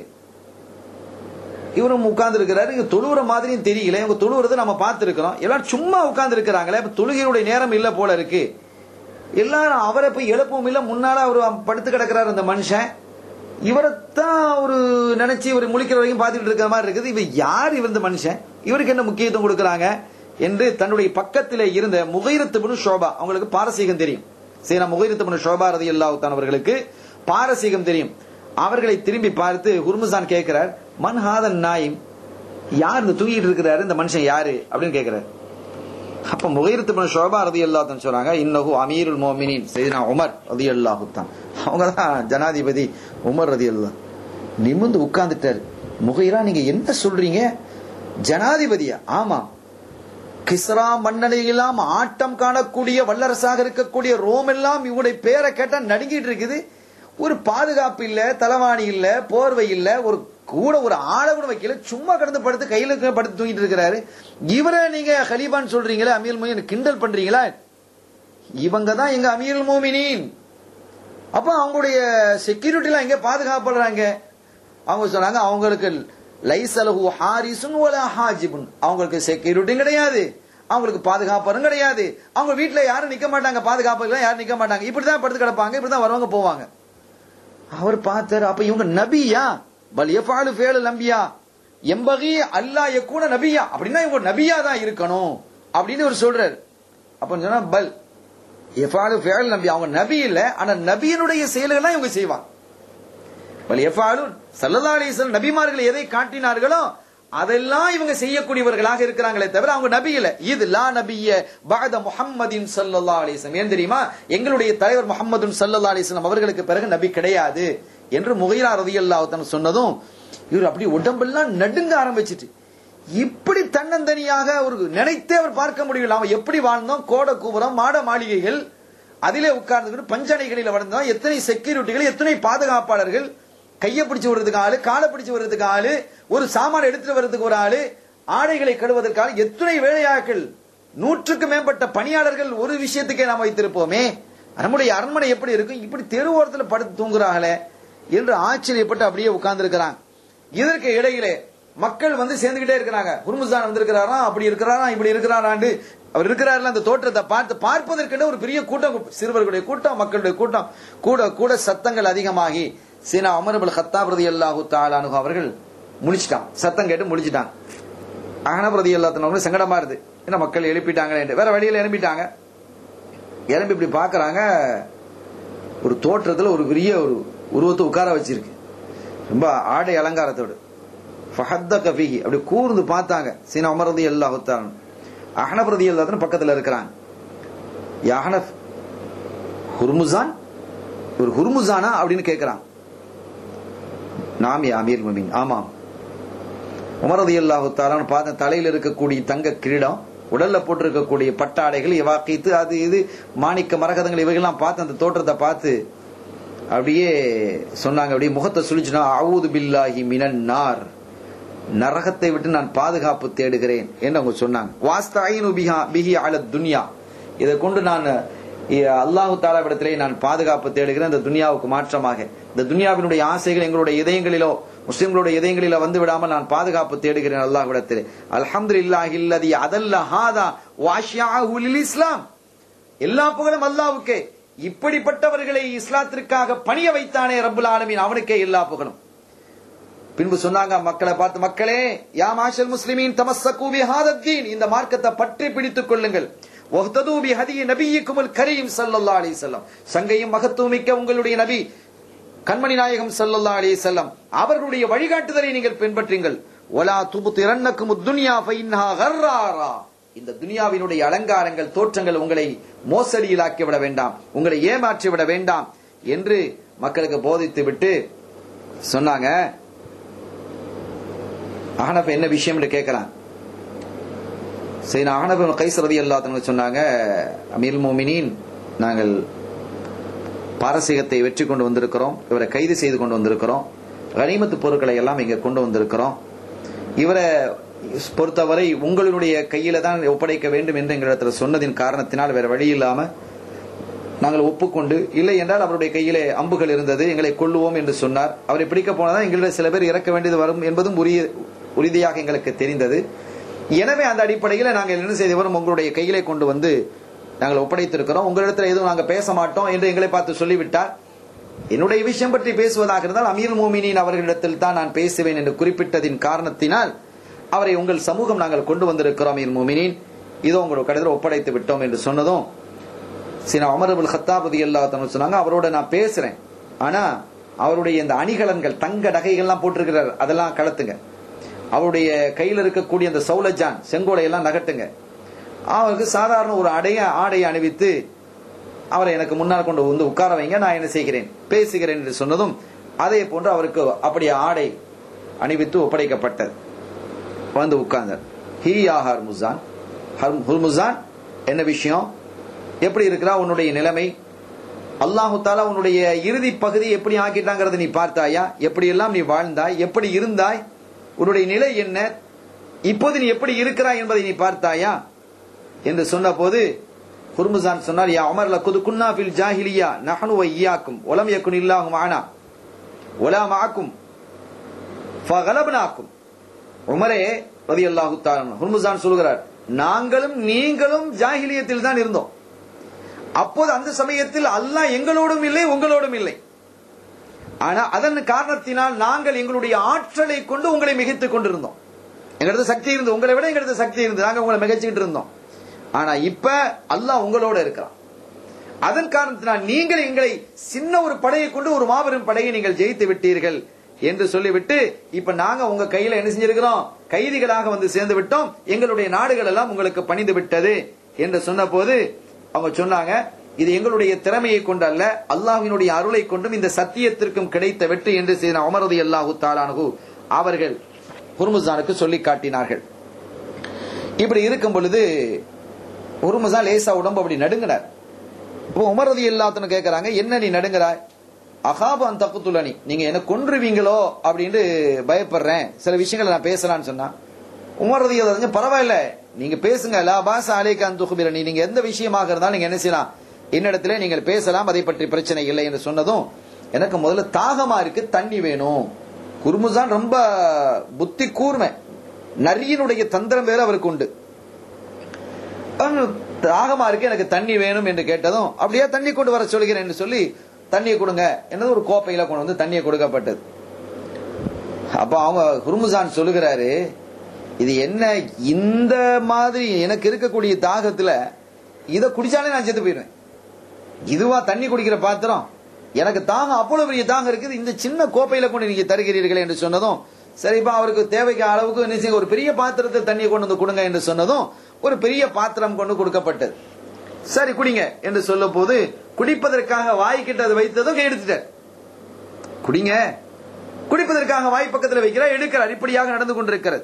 இவரும் உட்கார்ந்து இருக்கிறாரு இங்க தொழுவுற மாதிரியும் தெரியல இவங்க தொழுவுறதை நம்ம பார்த்திருக்கிறோம் எல்லாரும் சும்மா உட்கார்ந்து இருக்கிறாங்களே இப்ப தொழுகையுடைய நேரம் இல்ல போல இருக்கு எல்லாரும் அவரை போய் எழுப்பவும் இல்ல முன்னால அவர் படுத்து கிடக்கிறாரு அந்த மனுஷன் இவரைத்தான் ஒரு நினைச்சு இவர் முழிக்கிற வரைக்கும் பார்த்துட்டு இருக்கிற மாதிரி இருக்குது இவர் யார் இவர் இந்த மனுஷன் இவருக்கு என்ன முக்கியத்துவம் கொடுக்கறாங்க என்று தன்னுடைய பக்கத்தில் இருந்த முகைரத்து பின் ஷோபா அவங்களுக்கு பாரசீகம் தெரியும் சீனா முகைரத்து பின் ஷோபா ரதி அவர்களுக்கு பாரசீகம் தெரியும் அவர்களை திரும்பி பார்த்து குர்முசான் கேட்கிறார் மன் ஹாதன் நாயும் யார் இந்த தூங்கிட்டு இருக்கிறாரு இந்த மனுஷன் யாரு அப்படின்னு கேட்கிறார் அப்ப முகைரத்து பின் ஷோபா ரதி அல்லாஹ் சொல்றாங்க இன்னஹு அமீருல் மோமினின் செய்தினா உமர் ரதி அல்லாஹு தான் அவங்க தான் ஜனாதிபதி உமர் ரதி அல்லா நிமிந்து உட்கார்ந்துட்டாரு முகைரா நீங்க என்ன சொல்றீங்க ஜனாதிபதியா ஆமா கிஸ்ரா மன்னனை எல்லாம் ஆட்டம் காணக்கூடிய வல்லரசாக இருக்கக்கூடிய ரோம் எல்லாம் இவங்களுடைய பேரை கேட்டா நடுங்கிட்டு இருக்குது ஒரு பாதுகாப்பு இல்ல தலவாணி இல்ல போர்வை இல்ல ஒரு கூட ஒரு ஆளை கூட வைக்கல சும்மா கடந்து படுத்து கையில இருக்க படுத்து தூங்கிட்டு இருக்கிறாரு இவரை நீங்க ஹலீபான்னு சொல்றீங்களே அமீர் மோமின் கிண்டல் பண்றீங்களா இவங்க தான் எங்க அமீர் மோமினின் அப்ப அவங்களுடைய செக்யூரிட்டி எல்லாம் எங்க பாதுகாப்படுறாங்க அவங்க சொன்னாங்க அவங்களுக்கு லைசலஹு ஹாரிசுன் வலா ஹாஜிபுன் அவங்களுக்கு செக்யூரிட்டியும் கிடையாது அவங்களுக்கு பாதுகாப்பரும் கிடையாது அவங்க வீட்டுல யாரும் நிக்க மாட்டாங்க பாதுகாப்பு யாரும் நிக்க மாட்டாங்க இப்படிதான் படுத்து கிடப்பாங்க இப்படிதான் வருவாங்க போவாங்க அவர் பார்த்தாரு அப்ப இவங்க நபியா பல் எஃபாலு ஃபேலு நம்பியா எம்பகி அல்லாஹ் யக்கூன நபியா அப்படின்னா இவங்க நபியா தான் இருக்கணும் அப்படின்னு இவர் சொல்றாரு அப்ப சொன்னா பல் எஃபாலு ஃபேல் நபி அவங்க நபி இல்ல ஆனா நபியினுடைய செயல்கள் இவங்க செய்வாங்க பல் எஃபாலு சல்லல்லா அலிஸ்லாம் நபிமார்கள் எதை காட்டினார்களோ அதெல்லாம் இவங்க செய்யக்கூடியவர்களாக இருக்கிறாங்களே தவிர அவங்க நபி இல்ல இது லா நபிய பாத முஹம்மதின் சல்லல்லா அலிஸ்லாம் ஏன் தெரியுமா எங்களுடைய தலைவர் முஹம்மது சல்லல்லா அலிஸ்லாம் அவர்களுக்கு பிறகு நபி கிடையாது என்று முகைரா ரதியல்லாஹு சொன்னதும் இவர் அப்படி உடம்பெல்லாம் நடுங்க ஆரம்பிச்சிட்டு இப்படி தன்னந்தனியாக ஒரு நினைத்தே அவர் பார்க்க முடியல அவன் எப்படி வாழ்ந்தோம் கோட கூபுரம் மாட மாளிகைகள் அதிலே உட்கார்ந்து பஞ்சனைகளில் வளர்ந்தோம் எத்தனை செக்யூரிட்டிகள் எத்தனை பாதுகாப்பாளர்கள் கையை பிடிச்சு வர்றதுக்கு ஆளு காலை பிடிச்சு வர்றதுக்கு ஆளு ஒரு சாமான எடுத்துட்டு வர்றதுக்கு ஒரு ஆளு ஆடைகளை கழுவதற்காக எத்தனை வேலையாட்கள் நூற்றுக்கு மேம்பட்ட பணியாளர்கள் ஒரு விஷயத்துக்கே நாம் வைத்திருப்போமே நம்முடைய அரண்மனை எப்படி இருக்கும் இப்படி தெருவோரத்தில் படுத்து தூங்குறாங்களே என்று ஆச்சரியப்பட்டு அப்படியே உட்கார்ந்து இருக்கிறாங்க இதற்கு இடையிலே மக்கள் வந்து சேர்ந்துகிட்டே இருக்கிறாங்க குருமுசான் வந்திருக்கிறாரா அப்படி இருக்கிறாரா இப்படி இருக்கிறாராண்டு அவர் இருக்கிறாருல அந்த தோற்றத்தை பார்த்து பார்ப்பதற்கென ஒரு பெரிய கூட்டம் சிறுவர்களுடைய கூட்டம் மக்களுடைய கூட்டம் கூட கூட சத்தங்கள் அதிகமாகி சீனா அமரபுல் ஹத்தாப் ரதி அல்லாஹு தாலானு அவர்கள் முழிச்சிட்டான் சத்தம் கேட்டு முழிச்சிட்டான் அகனப் ரதி அல்லாத்தனவங்க சங்கடமா இருது என்ன மக்கள் எழுப்பிட்டாங்க வேற வழியில எழுப்பிட்டாங்க எழுப்பி இப்படி பாக்குறாங்க ஒரு தோற்றத்துல ஒரு பெரிய ஒரு உருவத்தை உட்கார வச்சிருக்கு ரொம்ப ஆடை அலங்காரத்தோடு ஃபஹத்த கஃபிஹி அப்படி கூர்ந்து பார்த்தாங்க சீனா உமர் ரதி அல்லாஹு தாலான் அஹனப் ரதி அல்லாத்தன் பக்கத்துல இருக்கிறாங்க யஹனப் ஹுர்முசான் ஒரு ஹுர்முசானா அப்படின்னு கேட்கிறான் நாம் யா அமீர் முமின் ஆமாம் உமரது அல்லாஹு தாலான்னு பார்த்த தலையில் இருக்கக்கூடிய தங்க கிரீடம் உடல்ல போட்டிருக்கக்கூடிய பட்டாடைகள் இவாக்கித்து அது இது மாணிக்க மரகதங்கள் இவைகள்லாம் பார்த்து அந்த தோற்றத்தை பார்த்து அப்படியே சொன்னாங்க அப்படியே முகத்தை சுழிச்சுனா அவுது பில்லாஹி மினன் நார் நரகத்தை விட்டு நான் பாதுகாப்பு தேடுகிறேன் என்று அவங்க சொன்னாங்க வாஸ்தாயினு பிஹா பிஹி அல துன்யா இதை கொண்டு நான் அல்லாஹு தாலாவிடத்திலே நான் பாதுகாப்பு தேடுகிறேன் இந்த துனியாவுக்கு மாற்றமாக இந்த துனியாவினுடைய ஆசைகள் எங்களுடைய இதயங்களிலோ முஸ்லிம்களுடைய இதயங்களிலோ வந்து விடாமல் நான் பாதுகாப்பு தேடுகிறேன் அல்லாஹ்விடத்திலே அல்ஹம்து இல்லாஹி இல்லதி அதல்ல ஹாதா வாஷ்யாஹுலில் இஸ்லாம் எல்லா புகழும் அல்லாவுக்கே இப்படிப்பட்டவர்களை இஸ்லாத்திற்காக பணிய வைத்தானே ரப்புல் ஆலமீன் அவனுக்கே எல்லா புகழும் பின்பு சொன்னாங்க மக்களை பார்த்து மக்களே யா மாஷல் முஸ்லிமீன் தமஸ்ஸகு பிஹாதத்தீன் இந்த மார்க்கத்தை பற்றி பிடித்துக் கொள்ளுங்கள் வஹ்தது பிஹதி நபியிக்குமுல் கரீம் ஸல்லல்லாஹு அலைஹி வஸல்லம் சங்கையும் மகத்துவமிக்க உங்களுடைய நபி கண்மணி நாயகம் ஸல்லல்லாஹு அலைஹி வஸல்லம் அவர்களுடைய வழிகாட்டுதலை நீங்கள் பின்பற்றுங்கள் வலா துபுதிரன்னக்கும் துன்யா ஃபைன்ஹா கர்ராரா இந்த துனியாவினுடைய அலங்காரங்கள் தோற்றங்கள் உங்களை மோசடியிலாக்கி விட வேண்டாம் உங்களை ஏமாற்றி விட வேண்டாம் என்று மக்களுக்கு போதித்து விட்டு சொன்னாங்க அகனப் என்ன விஷயம் என்று கேட்கலாம் சரி நான் அகனப் கைசரதி அல்லாத்தவங்க சொன்னாங்க அமீர் மோமினின் நாங்கள் பாரசீகத்தை வெற்றி கொண்டு வந்திருக்கிறோம் இவரை கைது செய்து கொண்டு வந்திருக்கிறோம் கனிமத்து பொருட்களை எல்லாம் இங்க கொண்டு வந்திருக்கிறோம் இவரை பொறுத்தவரை உங்களுடைய கையில தான் ஒப்படைக்க வேண்டும் என்று எங்களிடத்துல சொன்னதின் காரணத்தினால் வேற வழி இல்லாம நாங்கள் ஒப்புக்கொண்டு இல்லை என்றால் அவருடைய கையிலே அம்புகள் இருந்தது எங்களை கொள்ளுவோம் என்று சொன்னார் அவரை பிடிக்க போனதான் எங்களிடம் சில பேர் இறக்க வேண்டியது வரும் என்பதும் உரிய உறுதியாக எங்களுக்கு தெரிந்தது எனவே அந்த அடிப்படையில் நாங்கள் என்ன செய்தவரும் உங்களுடைய கையிலே கொண்டு வந்து நாங்கள் ஒப்படைத்திருக்கிறோம் உங்களிடத்தில் எதுவும் நாங்கள் பேச மாட்டோம் என்று எங்களை பார்த்து சொல்லிவிட்டார் என்னுடைய விஷயம் பற்றி பேசுவதாக இருந்தால் அமீர் மோமினின் அவர்களிடத்தில் தான் நான் பேசுவேன் என்று குறிப்பிட்டதின் காரணத்தினால் அவரை உங்கள் சமூகம் நாங்கள் கொண்டு வந்திருக்கிறோம் அமீர் மோமினின் இதோ உங்களுக்கு கடிதம் ஒப்படைத்து விட்டோம் என்று சொன்னதும் சில அமரபுல் ஹத்தாபதி எல்லா சொன்னாங்க அவரோட நான் பேசுறேன் ஆனா அவருடைய இந்த அணிகலன்கள் தங்க நகைகள்லாம் போட்டிருக்கிறார் அதெல்லாம் கலத்துங்க அவருடைய கையில் இருக்கக்கூடிய அந்த சௌலஜான் செங்கோலை எல்லாம் நகட்டுங்க அவருக்கு சாதாரண ஒரு அடைய ஆடையை அணிவித்து அவரை எனக்கு முன்னால் கொண்டு வந்து உட்கார வைங்க நான் என்ன செய்கிறேன் பேசுகிறேன் என்று சொன்னதும் அதே போன்று அவருக்கு அப்படி ஆடை அணிவித்து ஒப்படைக்கப்பட்டது வந்து உட்கார்ந்தார் ஹி யா ஹர்முசான் ஹுர்முசான் என்ன விஷயம் எப்படி இருக்கிறா உன்னுடைய நிலைமை அல்லாஹு தாலா உன்னுடைய இறுதி பகுதி எப்படி ஆக்கிட்டாங்கிறத நீ பார்த்தாயா எப்படி எல்லாம் நீ வாழ்ந்தாய் எப்படி இருந்தாய் உன்னுடைய நிலை என்ன இப்போது நீ எப்படி இருக்கிறாய் என்பதை நீ பார்த்தாயா என்று சொன்ன போது குர்முசான் சொன்னார் யா உமர் லக்குது குன்னா ஃபில் ஜாஹிலியா நஹனு வ இய்யாக்கும் ஒலம் யக்குன் இல்லாஹு மஅனா ஒலா மஅக்கும் ஃபகலப்னாக்கும் உமரே ரலியல்லாஹு தஆலா குர்முசான் சொல்கிறார் நாங்களும் நீங்களும் ஜாஹிலியத்தில் தான் இருந்தோம் அப்போது அந்த சமயத்தில் அல்லாஹ் எங்களோடும் இல்லை உங்களோடும் இல்லை ஆனா அதன் காரணத்தினால் நாங்கள் எங்களுடைய ஆற்றலை கொண்டு உங்களை மிகைத்துக் கொண்டிருந்தோம் எங்களுக்கு சக்தி இருந்து உங்களை விட எங்களுக்கு சக்தி இருந்து நாங்க உங்களை மிகச்சிட்டு இருந்தோம் ஆனா இப்ப அல்லாஹ் உங்களோட இருக்கிறான் அதன் காரணத்தினால் நீங்கள் எங்களை சின்ன ஒரு படையை கொண்டு ஒரு மாபெரும் படையை நீங்கள் ஜெயித்து விட்டீர்கள் என்று சொல்லிவிட்டு இப்ப நாங்க உங்க கையில என்ன செஞ்சிருக்கிறோம் கைதிகளாக வந்து சேர்ந்து விட்டோம் எங்களுடைய நாடுகள் எல்லாம் உங்களுக்கு பணிந்து விட்டது என்று சொன்ன போது அவங்க சொன்னாங்க இது எங்களுடைய திறமையை கொண்டு அல்ல அல்லாஹினுடைய அருளை கொண்டும் இந்த சத்தியத்திற்கும் கிடைத்த வெற்றி என்று செய்த அமரது அல்லாஹு தாலானு அவர்கள் ஹுர்முசானுக்கு சொல்லி காட்டினார்கள் இப்படி இருக்கும் பொழுது ஹுர்முசான் லேசா உடம்பு அப்படி நடுங்கினார் இப்போ உமரது எல்லாத்தனு கேட்கறாங்க என்ன நீ நடுங்கிறாய் அகாபான் தப்புத்துலனி நீங்க என்ன கொன்றுவீங்களோ அப்படின்னு பயப்படுறேன் சில விஷயங்களை நான் பேசலாம்னு சொன்னா உமரது அறிஞ்ச பரவாயில்ல நீங்க பேசுங்க லா பாச அலேகான் துகுபிரணி நீங்க எந்த விஷயமாக இருந்தாலும் நீங்க என்ன செய்யலாம் என்னிடத்துல நீங்கள் பேசலாம் அதை பற்றி பிரச்சனை இல்லை என்று சொன்னதும் எனக்கு முதல்ல தாகமா இருக்கு தண்ணி வேணும் குருமுசான் ரொம்ப புத்தி கூர்மை நரியினுடைய தந்திரம் வேற அவருக்கு உண்டு தாகமா இருக்கு எனக்கு தண்ணி வேணும் என்று கேட்டதும் அப்படியே தண்ணி கொண்டு வர சொல்கிறேன் என்று சொல்லி தண்ணியை கொடுங்க என்னது ஒரு கோப்பையில கொண்டு வந்து தண்ணியை கொடுக்கப்பட்டது அப்ப அவங்க குருமுசான் சொல்லுகிறாரு இது என்ன இந்த மாதிரி எனக்கு இருக்கக்கூடிய தாகத்துல இத குடிச்சாலே நான் செத்து போயிடுவேன் இதுவா தண்ணி குடிக்கிற பாத்திரம் எனக்கு தாகம் அவ்வளவு பெரிய தாகம் இருக்குது இந்த சின்ன கோப்பையில கொண்டு நீங்க தருகிறீர்கள் என்று சொன்னதும் சரிப்பா அவருக்கு தேவைக்கு அளவுக்கு என்ன செய்ய ஒரு பெரிய பாத்திரத்தில் தண்ணியை கொண்டு வந்து கொடுங்க என்று சொன்னதும் ஒரு பெரிய பாத்திரம் கொண்டு கொடுக்கப்பட்டது சரி குடிங்க என்று சொல்லும் போது குடிப்பதற்காக வாய்க்கிட்ட அதை வைத்ததும் எடுத்துட்டார் குடிங்க குடிப்பதற்காக வாய் பக்கத்தில் வைக்கிறார் எடுக்கிறார் இப்படியாக நடந்து கொண்டிருக்கிறது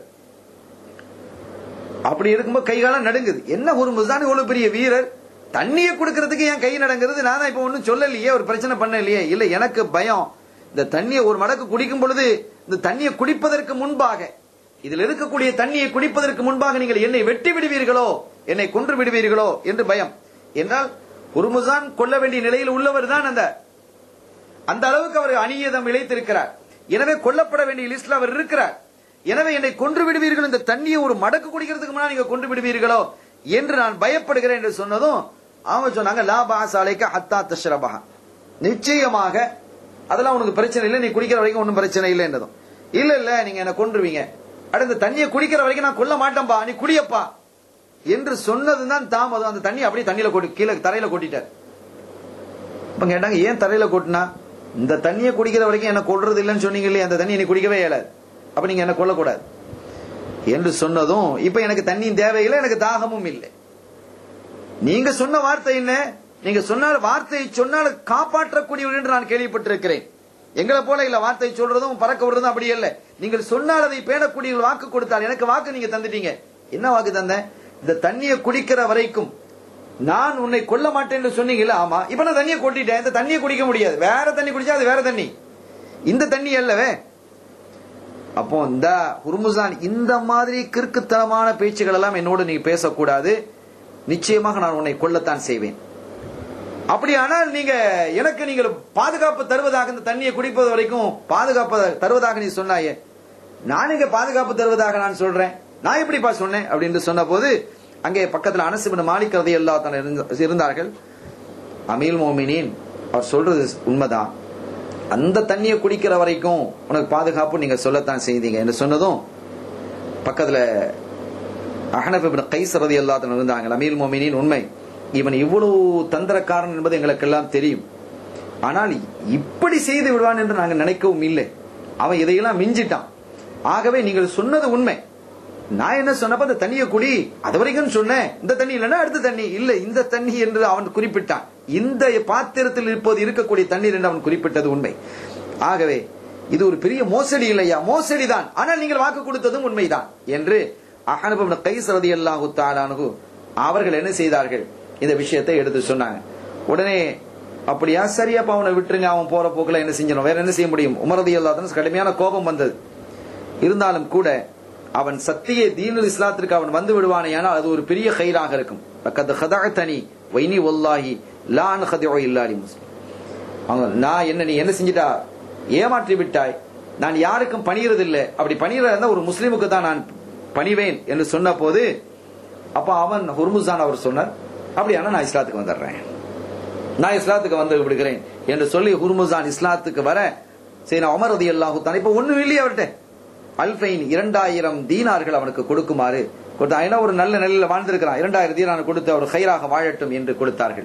அப்படி இருக்கும்போது கைகாலம் நடுங்குது என்ன ஒரு முசான் இவ்வளவு பெரிய வீரர் தண்ணியை கொடுக்கறதுக்கு என் கை நடங்கிறது நான் இப்ப ஒன்னும் சொல்லலையே ஒரு பிரச்சனை பண்ண இல்லையே இல்ல எனக்கு பயம் இந்த தண்ணியை ஒரு மடக்கு குடிக்கும் பொழுது இந்த தண்ணியை குடிப்பதற்கு முன்பாக இதில் இருக்கக்கூடிய தண்ணியை குடிப்பதற்கு முன்பாக நீங்கள் என்னை வெட்டி விடுவீர்களோ என்னை கொன்று விடுவீர்களோ என்று பயம் என்றால் குருமுசான் கொல்ல வேண்டிய நிலையில் உள்ளவர் தான் அந்த அந்த அளவுக்கு அவர் அநியதம் இழைத்திருக்கிறார் எனவே கொல்லப்பட வேண்டிய லிஸ்ட்ல அவர் இருக்கிறார் எனவே என்னை கொன்று விடுவீர்கள் இந்த தண்ணியை ஒரு மடக்கு குடிக்கிறதுக்கு முன்னாடி நீங்க கொண்டு விடுவீர்களோ என்று நான் பயப்படுகிறேன் என்று சொன்னதும் அவங்க சொன்னாங்க லாபா சாலைக்கு ஹத்தா தஷ்ரபா நிச்சயமாக அதெல்லாம் உனக்கு பிரச்சனை இல்லை நீ குடிக்கிற வரைக்கும் ஒன்றும் பிரச்சனை இல்லை என்றதும் இல்ல இல்ல நீங்க என்ன கொன்றுவீங்க அட இந்த தண்ணியை குடிக்கிற வரைக்கும் நான் கொல்ல மாட்டேன்பா நீ குடியப்பா என்று சொன்னதுதான் தாமதம் அந்த தண்ணி அப்படியே தண்ணியில கொட்டி கீழே தரையில கொட்டிட்டார் இப்ப கேட்டாங்க ஏன் தரையில கொட்டினா இந்த தண்ணியை குடிக்கிற வரைக்கும் என்ன கொல்றது இல்லைன்னு சொன்னீங்க இல்லையா அந்த தண்ணி நீ குடிக்கவே இயலாது அப்ப நீங்க என்ன கொல்லக்கூடாது என்று சொன்னதும் இப்ப எனக்கு தண்ணியும் தேவையில்லை எனக்கு தாகமும் இல்லை நீங்க சொன்ன வார்த்தை என்ன நீங்க சொன்னால் வார்த்தையை சொன்னால் காப்பாற்றக்கூடியவர் என்று நான் கேள்விப்பட்டிருக்கிறேன் எங்களை போல இல்ல வார்த்தை சொல்றதும் பறக்க விடுறதும் அப்படி இல்ல நீங்கள் சொன்னால் அதை பேணக்கூடிய வாக்கு கொடுத்தால் எனக்கு வாக்கு நீங்க தந்துட்டீங்க என்ன வாக்கு தந்தேன் இந்த தண்ணியை குடிக்கிற வரைக்கும் நான் உன்னை கொல்ல மாட்டேன் என்று சொன்னீங்கல்ல ஆமா இப்ப நான் தண்ணியை கொட்டிட்டேன் இந்த தண்ணியை குடிக்க முடியாது வேற தண்ணி குடிச்சா அது வேற தண்ணி இந்த தண்ணி அல்லவே அப்போ இந்த ஹுர்முசான் இந்த மாதிரி கிறுக்குத்தனமான பேச்சுகள் எல்லாம் என்னோடு நீ பேசக்கூடாது நிச்சயமாக நான் உன்னை கொல்லத்தான் செய்வேன் அப்படியானால் நீங்க எனக்கு நீங்கள் பாதுகாப்பு தருவதாக இந்த தண்ணியை குடிப்பது வரைக்கும் பாதுகாப்பு தருவதாக நீ சொன்னாயே நான் இங்க பாதுகாப்பு தருவதாக நான் சொல்றேன் நான் எப்படிப்பா சொன்னேன் அப்படின்னு சொன்ன போது அங்கே பக்கத்துல அனசுபின் மாலிக் ரதி எல்லா இருந்தார்கள் அமீல் மோமினின் அவர் சொல்றது உண்மைதான் அந்த தண்ணியை குடிக்கிற வரைக்கும் உனக்கு பாதுகாப்பு நீங்க சொல்லத்தான் செய்தீங்க என்று சொன்னதும் பக்கத்துல அஹனப் இப்னு கைஸ் ரதி எல்லாத்தன இருந்தாங்க அமீல் மோமினின் உண்மை இவன் இவ்வளவு தந்திரக்காரன் என்பது எங்களுக்கெல்லாம் தெரியும் ஆனால் இப்படி செய்து விடுவான் என்று நாங்கள் நினைக்கவும் இல்லை அவன் இதையெல்லாம் மிஞ்சிட்டான் ஆகவே நீங்கள் சொன்னது உண்மை நான் என்ன சொன்னப்ப அந்த தண்ணியை குடி அது வரைக்கும் சொன்னேன் இந்த தண்ணி இல்லைன்னா அடுத்த தண்ணி இல்ல இந்த தண்ணி என்று அவன் குறிப்பிட்டான் இந்த பாத்திரத்தில் இப்போது இருக்கக்கூடிய தண்ணீர் என்று அவன் குறிப்பிட்டது உண்மை ஆகவே இது ஒரு பெரிய மோசடி இல்லையா மோசடி தான் ஆனால் நீங்கள் வாக்கு கொடுத்ததும் உண்மைதான் என்று அஹனபு கைஸ் ரதி அல்லாஹு தாலானு அவர்கள் என்ன செய்தார்கள் இந்த விஷயத்தை எடுத்து சொன்னாங்க உடனே அப்படியா சரியாப்பா அவனை விட்டுருங்க அவன் போற போக்குல என்ன செஞ்சணும் வேற என்ன செய்ய முடியும் உமரதி அல்லாதன் கடுமையான கோபம் வந்தது இருந்தாலும் கூட அவன் சத்திய தீனுல் இஸ்லாத்திற்கு அவன் வந்து விடுவானேயானால் அது ஒரு பெரிய கயிறாக இருக்கும் பக்கத்து ஹதஅத்தனி வைனி வல்லாஹி லான் ஹதிஉ இல்லாலி முஸ்லிம் அவங்க நான் என்ன நீ என்ன செஞ்சிட்டா ஏமாற்றி விட்டாய் நான் யாருக்கும் பணியறதில்லை அப்படி பணியறதா ஒரு முஸ்லிமுக்கு தான் நான் பணிவேன் என்று சொன்ன போது அப்ப அவன் ஹுர்முசான் அவர் சொன்னார் அப்படியான நான் இஸ்லாத்துக்கு வந்துடுறேன் நான் இஸ்லாத்துக்கு வந்து விடுகிறேன் என்று சொல்லி ஹுர்முசான் இஸ்லாத்துக்கு வர சரி நான் உமர் ரதி அல்லாஹு தான் இப்ப ஒண்ணும் இல்லையே அவர்கிட்ட அல்பைன் இரண்டாயிரம் தீனார்கள் அவனுக்கு கொடுக்குமாறு கொடுத்தா ஏன்னா ஒரு நல்ல நிலையில வாழ்ந்திருக்கிறான் இரண்டாயிரம் தீனார் கொடுத்து அவர் கயிறாக வாழட்டும் என்று கொடுத்தார்கள்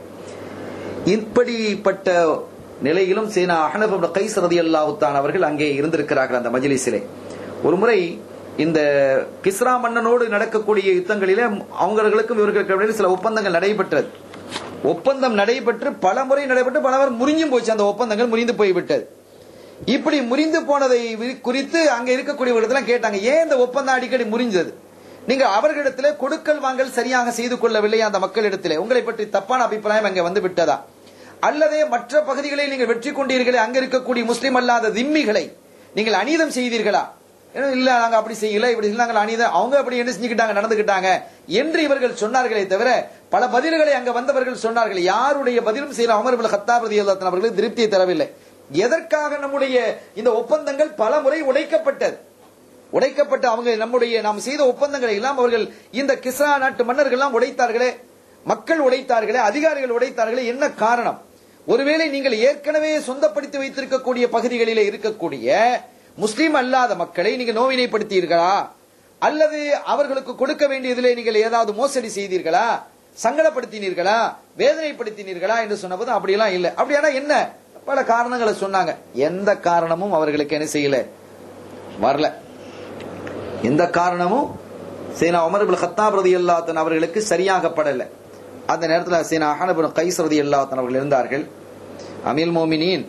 இப்படிப்பட்ட நிலையிலும் சேனா அஹனப் கைஸ் ரதி அல்லாஹுத்தான் அவர்கள் அங்கே இருந்திருக்கிறார்கள் அந்த மஜ்லிஸிலே ஒரு முறை இந்த கிஸ்ரா மன்னனோடு நடக்கக்கூடிய யுத்தங்களிலே அவங்களுக்கும் இவர்களுக்கு இடையில் சில ஒப்பந்தங்கள் நடைபெற்றது ஒப்பந்தம் நடைபெற்று பல முறை நடைபெற்று பலவர் முறிஞ்சும் போச்சு அந்த ஒப்பந்தங்கள் முறிந்து போய்விட்டது இப்படி முறிந்து போனதை குறித்து அங்க இருக்கக்கூடியவர்கள் கேட்டாங்க ஏன் இந்த ஒப்பந்தம் அடிக்கடி முறிஞ்சது நீங்க அவர்களிடத்திலே கொடுக்கல் வாங்கல் சரியாக செய்து கொள்ளவில்லை அந்த மக்களிடத்திலே உங்களை பற்றி தப்பான அபிப்பிராயம் அங்க வந்து விட்டதா அல்லதே மற்ற பகுதிகளில் நீங்கள் வெற்றி கொண்டீர்களே அங்க இருக்கக்கூடிய முஸ்லிம் அல்லாத திம்மிகளை நீங்கள் அநீதம் செய்தீர்களா இல்ல நாங்க அப்படி செய்யல இப்படி நாங்கள் அநீதம் அவங்க அப்படி என்ன செஞ்சுக்கிட்டாங்க நடந்துகிட்டாங்க என்று இவர்கள் சொன்னார்களே தவிர பல பதில்களை அங்க வந்தவர்கள் சொன்னார்கள் யாருடைய பதிலும் செய்யல அமர் ஹத்தாபதி அவர்களுக்கு திருப்தியை தரவில்லை எதற்காக நம்முடைய இந்த ஒப்பந்தங்கள் பல முறை உடைக்கப்பட்டது உடைக்கப்பட்ட அவங்க நம்முடைய நாம் செய்த ஒப்பந்தங்களை எல்லாம் அவர்கள் இந்த கிஸ்ரா நாட்டு மன்னர்கள் எல்லாம் உடைத்தார்களே மக்கள் உடைத்தார்களே அதிகாரிகள் உடைத்தார்களே என்ன காரணம் ஒருவேளை நீங்கள் ஏற்கனவே சொந்தப்படுத்தி வைத்திருக்கக்கூடிய பகுதிகளிலே இருக்கக்கூடிய முஸ்லீம் அல்லாத மக்களை நீங்க நோவினைப்படுத்தீர்களா அல்லது அவர்களுக்கு கொடுக்க வேண்டியதிலே நீங்கள் ஏதாவது மோசடி செய்தீர்களா சங்கடப்படுத்தினீர்களா வேதனைப்படுத்தினீர்களா என்று சொன்னபோது அப்படியெல்லாம் இல்லை அப்படியானா என்ன பல காரணங்களை சொன்னாங்க எந்த காரணமும் அவர்களுக்கு என்ன செய்யல வரல எந்த காரணமும் சீனா உமர் இப்னு கத்தாப் ரலியல்லாஹு அவர்களுக்கு சரியாக படல அந்த நேரத்தில் சீனா அஹனபுன் கைஸ் ரலியல்லாஹு அவர்கள் இருந்தார்கள் அமீல் மோமினின்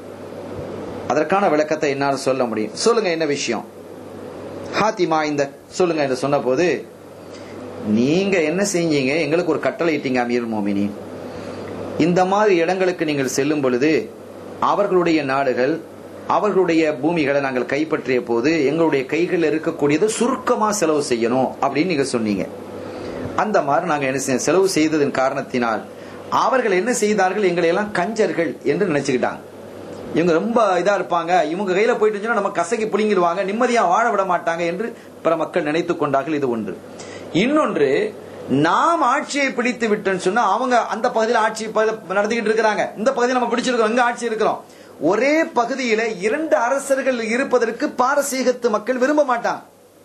அதற்கான விளக்கத்தை என்னால் சொல்ல முடியும் சொல்லுங்க என்ன விஷயம் ஹாத்திமா இந்த சொல்லுங்க என்று சொன்ன போது நீங்க என்ன செஞ்சீங்க எங்களுக்கு ஒரு கட்டளை இட்டீங்க அமீர் மோமினின் இந்த மாதிரி இடங்களுக்கு நீங்கள் செல்லும் பொழுது அவர்களுடைய நாடுகள் அவர்களுடைய பூமிகளை நாங்கள் கைப்பற்றிய போது எங்களுடைய கைகளில் இருக்கக்கூடியது சுருக்கமா செலவு செய்யணும் அப்படின்னு நீங்க சொன்னீங்க அந்த மாதிரி நாங்க என்ன செய்ய செலவு செய்ததன் காரணத்தினால் அவர்கள் என்ன செய்தார்கள் எங்களை எல்லாம் கஞ்சர்கள் என்று நினைச்சுக்கிட்டாங்க இவங்க ரொம்ப இதா இருப்பாங்க இவங்க கையில போயிட்டு இருந்துச்சுன்னா நம்ம கசக்கி புடுங்கிடுவாங்க நிம்மதியா வாழ விட மாட்டாங்க என்று பிற மக்கள் நினைத்துக் கொண்டார்கள் இது ஒன்று இன்னொன்று நாம் ஆட்சியை பிடித்து விட்டோம்னு சொன்னா அவங்க அந்த பகுதியில் ஆட்சி நடத்திக்கிட்டு இருக்கிறாங்க இந்த பகுதியில் நம்ம பிடிச்சிருக்கோம் எங்க ஆட்சி இருக்கிறோம் ஒரே பகுதியில இரண்டு அரசர்கள் இருப்பதற்கு பாரசீகத்து மக்கள் விரும்ப மாட்டாங்க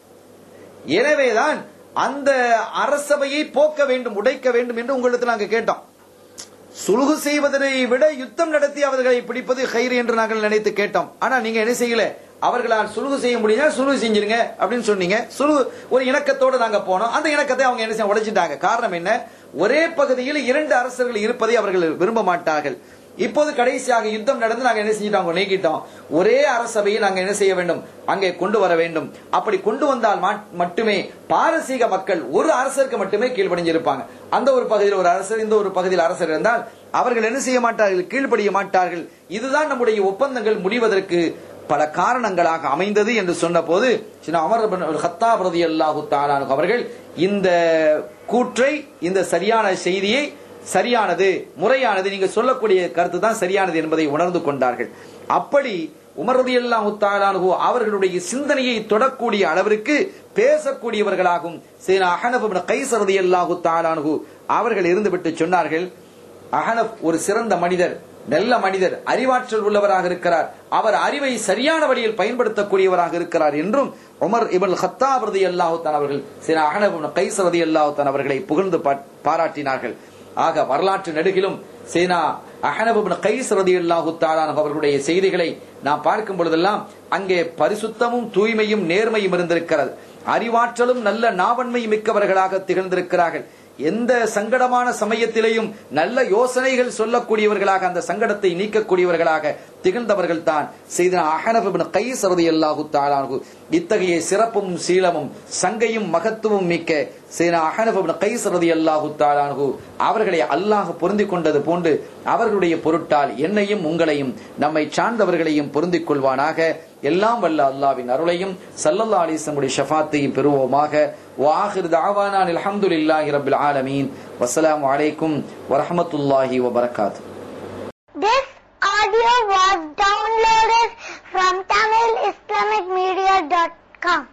எனவேதான் அந்த அரசவையை போக்க வேண்டும் உடைக்க வேண்டும் என்று உங்களுக்கு நாங்க கேட்டோம் சுலுகு செய்வதை விட யுத்தம் நடத்தி அவர்களை பிடிப்பது கயிறு என்று நாங்கள் நினைத்து கேட்டோம் ஆனா நீங்க என்ன செய்யல அவர்களால் சுலுகு செய்ய முடியுமா சுலுகு செஞ்சிருங்க அப்படின்னு சொன்னீங்க சுலுகு ஒரு இணக்கத்தோட நாங்க போனோம் அந்த இணக்கத்தை அவங்க என்ன செய்ய உடைச்சிட்டாங்க காரணம் என்ன ஒரே பகுதியில் இரண்டு அரசர்கள் இருப்பதை அவர்கள் விரும்ப மாட்டார்கள் இப்போது கடைசியாக யுத்தம் நடந்து நாங்க என்ன செஞ்சிட்டோம் நீக்கிட்டோம் ஒரே அரசபையை நாங்க என்ன செய்ய வேண்டும் அங்கே கொண்டு வர வேண்டும் அப்படி கொண்டு வந்தால் மா- மட்டுமே பாரசீக மக்கள் ஒரு அரசருக்கு மட்டுமே கீழ்ப்படிஞ்சிருப்பாங்க அந்த ஒரு பகுதியில் ஒரு அரசர் இந்த ஒரு பகுதியில் அரசர் இருந்தால் அவர்கள் என்ன செய்ய மாட்டார்கள் கீழ்ப்படிய மாட்டார்கள் இதுதான் நம்முடைய ஒப்பந்தங்கள் முடிவதற்கு பல காரணங்களாக அமைந்தது என்று சொன்ன போது அமர் ஹத்தா பிரதி அல்லாஹு தாலானு அவர்கள் இந்த கூற்றை இந்த சரியான செய்தியை சரியானது முறையானது நீங்க சொல்லக்கூடிய கருத்து தான் சரியானது என்பதை உணர்ந்து கொண்டார்கள் அப்படி உமர் ரதியல்லாஹு தாலானு அவர்களுடைய சிந்தனையை தொடக்கூடிய அளவிற்கு பேசக்கூடியவர்களாகும் சேனா அஹனப் இப்னு கைஸ் ரதியல்லாஹு தாலானு அவர்கள் இருந்துவிட்டு சொன்னார்கள் அஹனப் ஒரு சிறந்த மனிதர் நல்ல மனிதர் அறிவாற்றல் உள்ளவராக இருக்கிறார் அவர் அறிவை சரியான வழியில் பயன்படுத்தக்கூடியவராக இருக்கிறார் என்றும் உமர் இபன் ஹத்தாப் ரதி அல்லாஹு அவர்கள் சில அகனப் இப்னு கைஸ் ரதி அல்லாஹு அவர்களை புகழ்ந்து பா- பாராட்டினார்கள் ஆக வரலாற்று நெடுகிலும் சேனா அஹனபுபின் கைஸ் ரதி அல்லாஹு அவர்களுடைய செய்திகளை நாம் பார்க்கும் பொழுதெல்லாம் அங்கே பரிசுத்தமும் தூய்மையும் நேர்மையும் இருந்திருக்கிறது அறிவாற்றலும் நல்ல நாவன்மை மிக்கவர்களாக திகழ்ந்திருக்கிறார்கள் எந்த சங்கடமான சமயத்திலேயும் நல்ல யோசனைகள் சொல்லக்கூடியவர்களாக அந்த சங்கடத்தை நீக்கக்கூடியவர்களாக திகழ்ந்தவர்கள் தான் செய்த அஹனபின் கைஸ் ரதி அல்லாஹு தாலானு இத்தகைய சிறப்பும் சீலமும் சங்கையும் மகத்துவம் மிக்க சேனா அஹனபின் கைஸ் ரதி அல்லாஹு தாலானு அவர்களை அல்லாஹ் பொருந்திக் கொண்டது போன்று அவர்களுடைய பொருட்டால் என்னையும் உங்களையும் நம்மை சார்ந்தவர்களையும் பொருந்திக் கொள்வானாக எல்லாம் வல்ல அல்லாவின் அருளையும் சல்லல்லா அலிசனுடைய ஷஃபாத்தையும் பெறுவோமாக வாஹிர் தாவானான் அல்ஹம்துலில்லாஹி ரப்பில் ஆலமீன் வஸ்ஸலாமு அலைக்கும் வரஹ்மத்துல்லாஹி வபரகாத்துஹு This audio was downloaded from TamilIslamicMedia.com.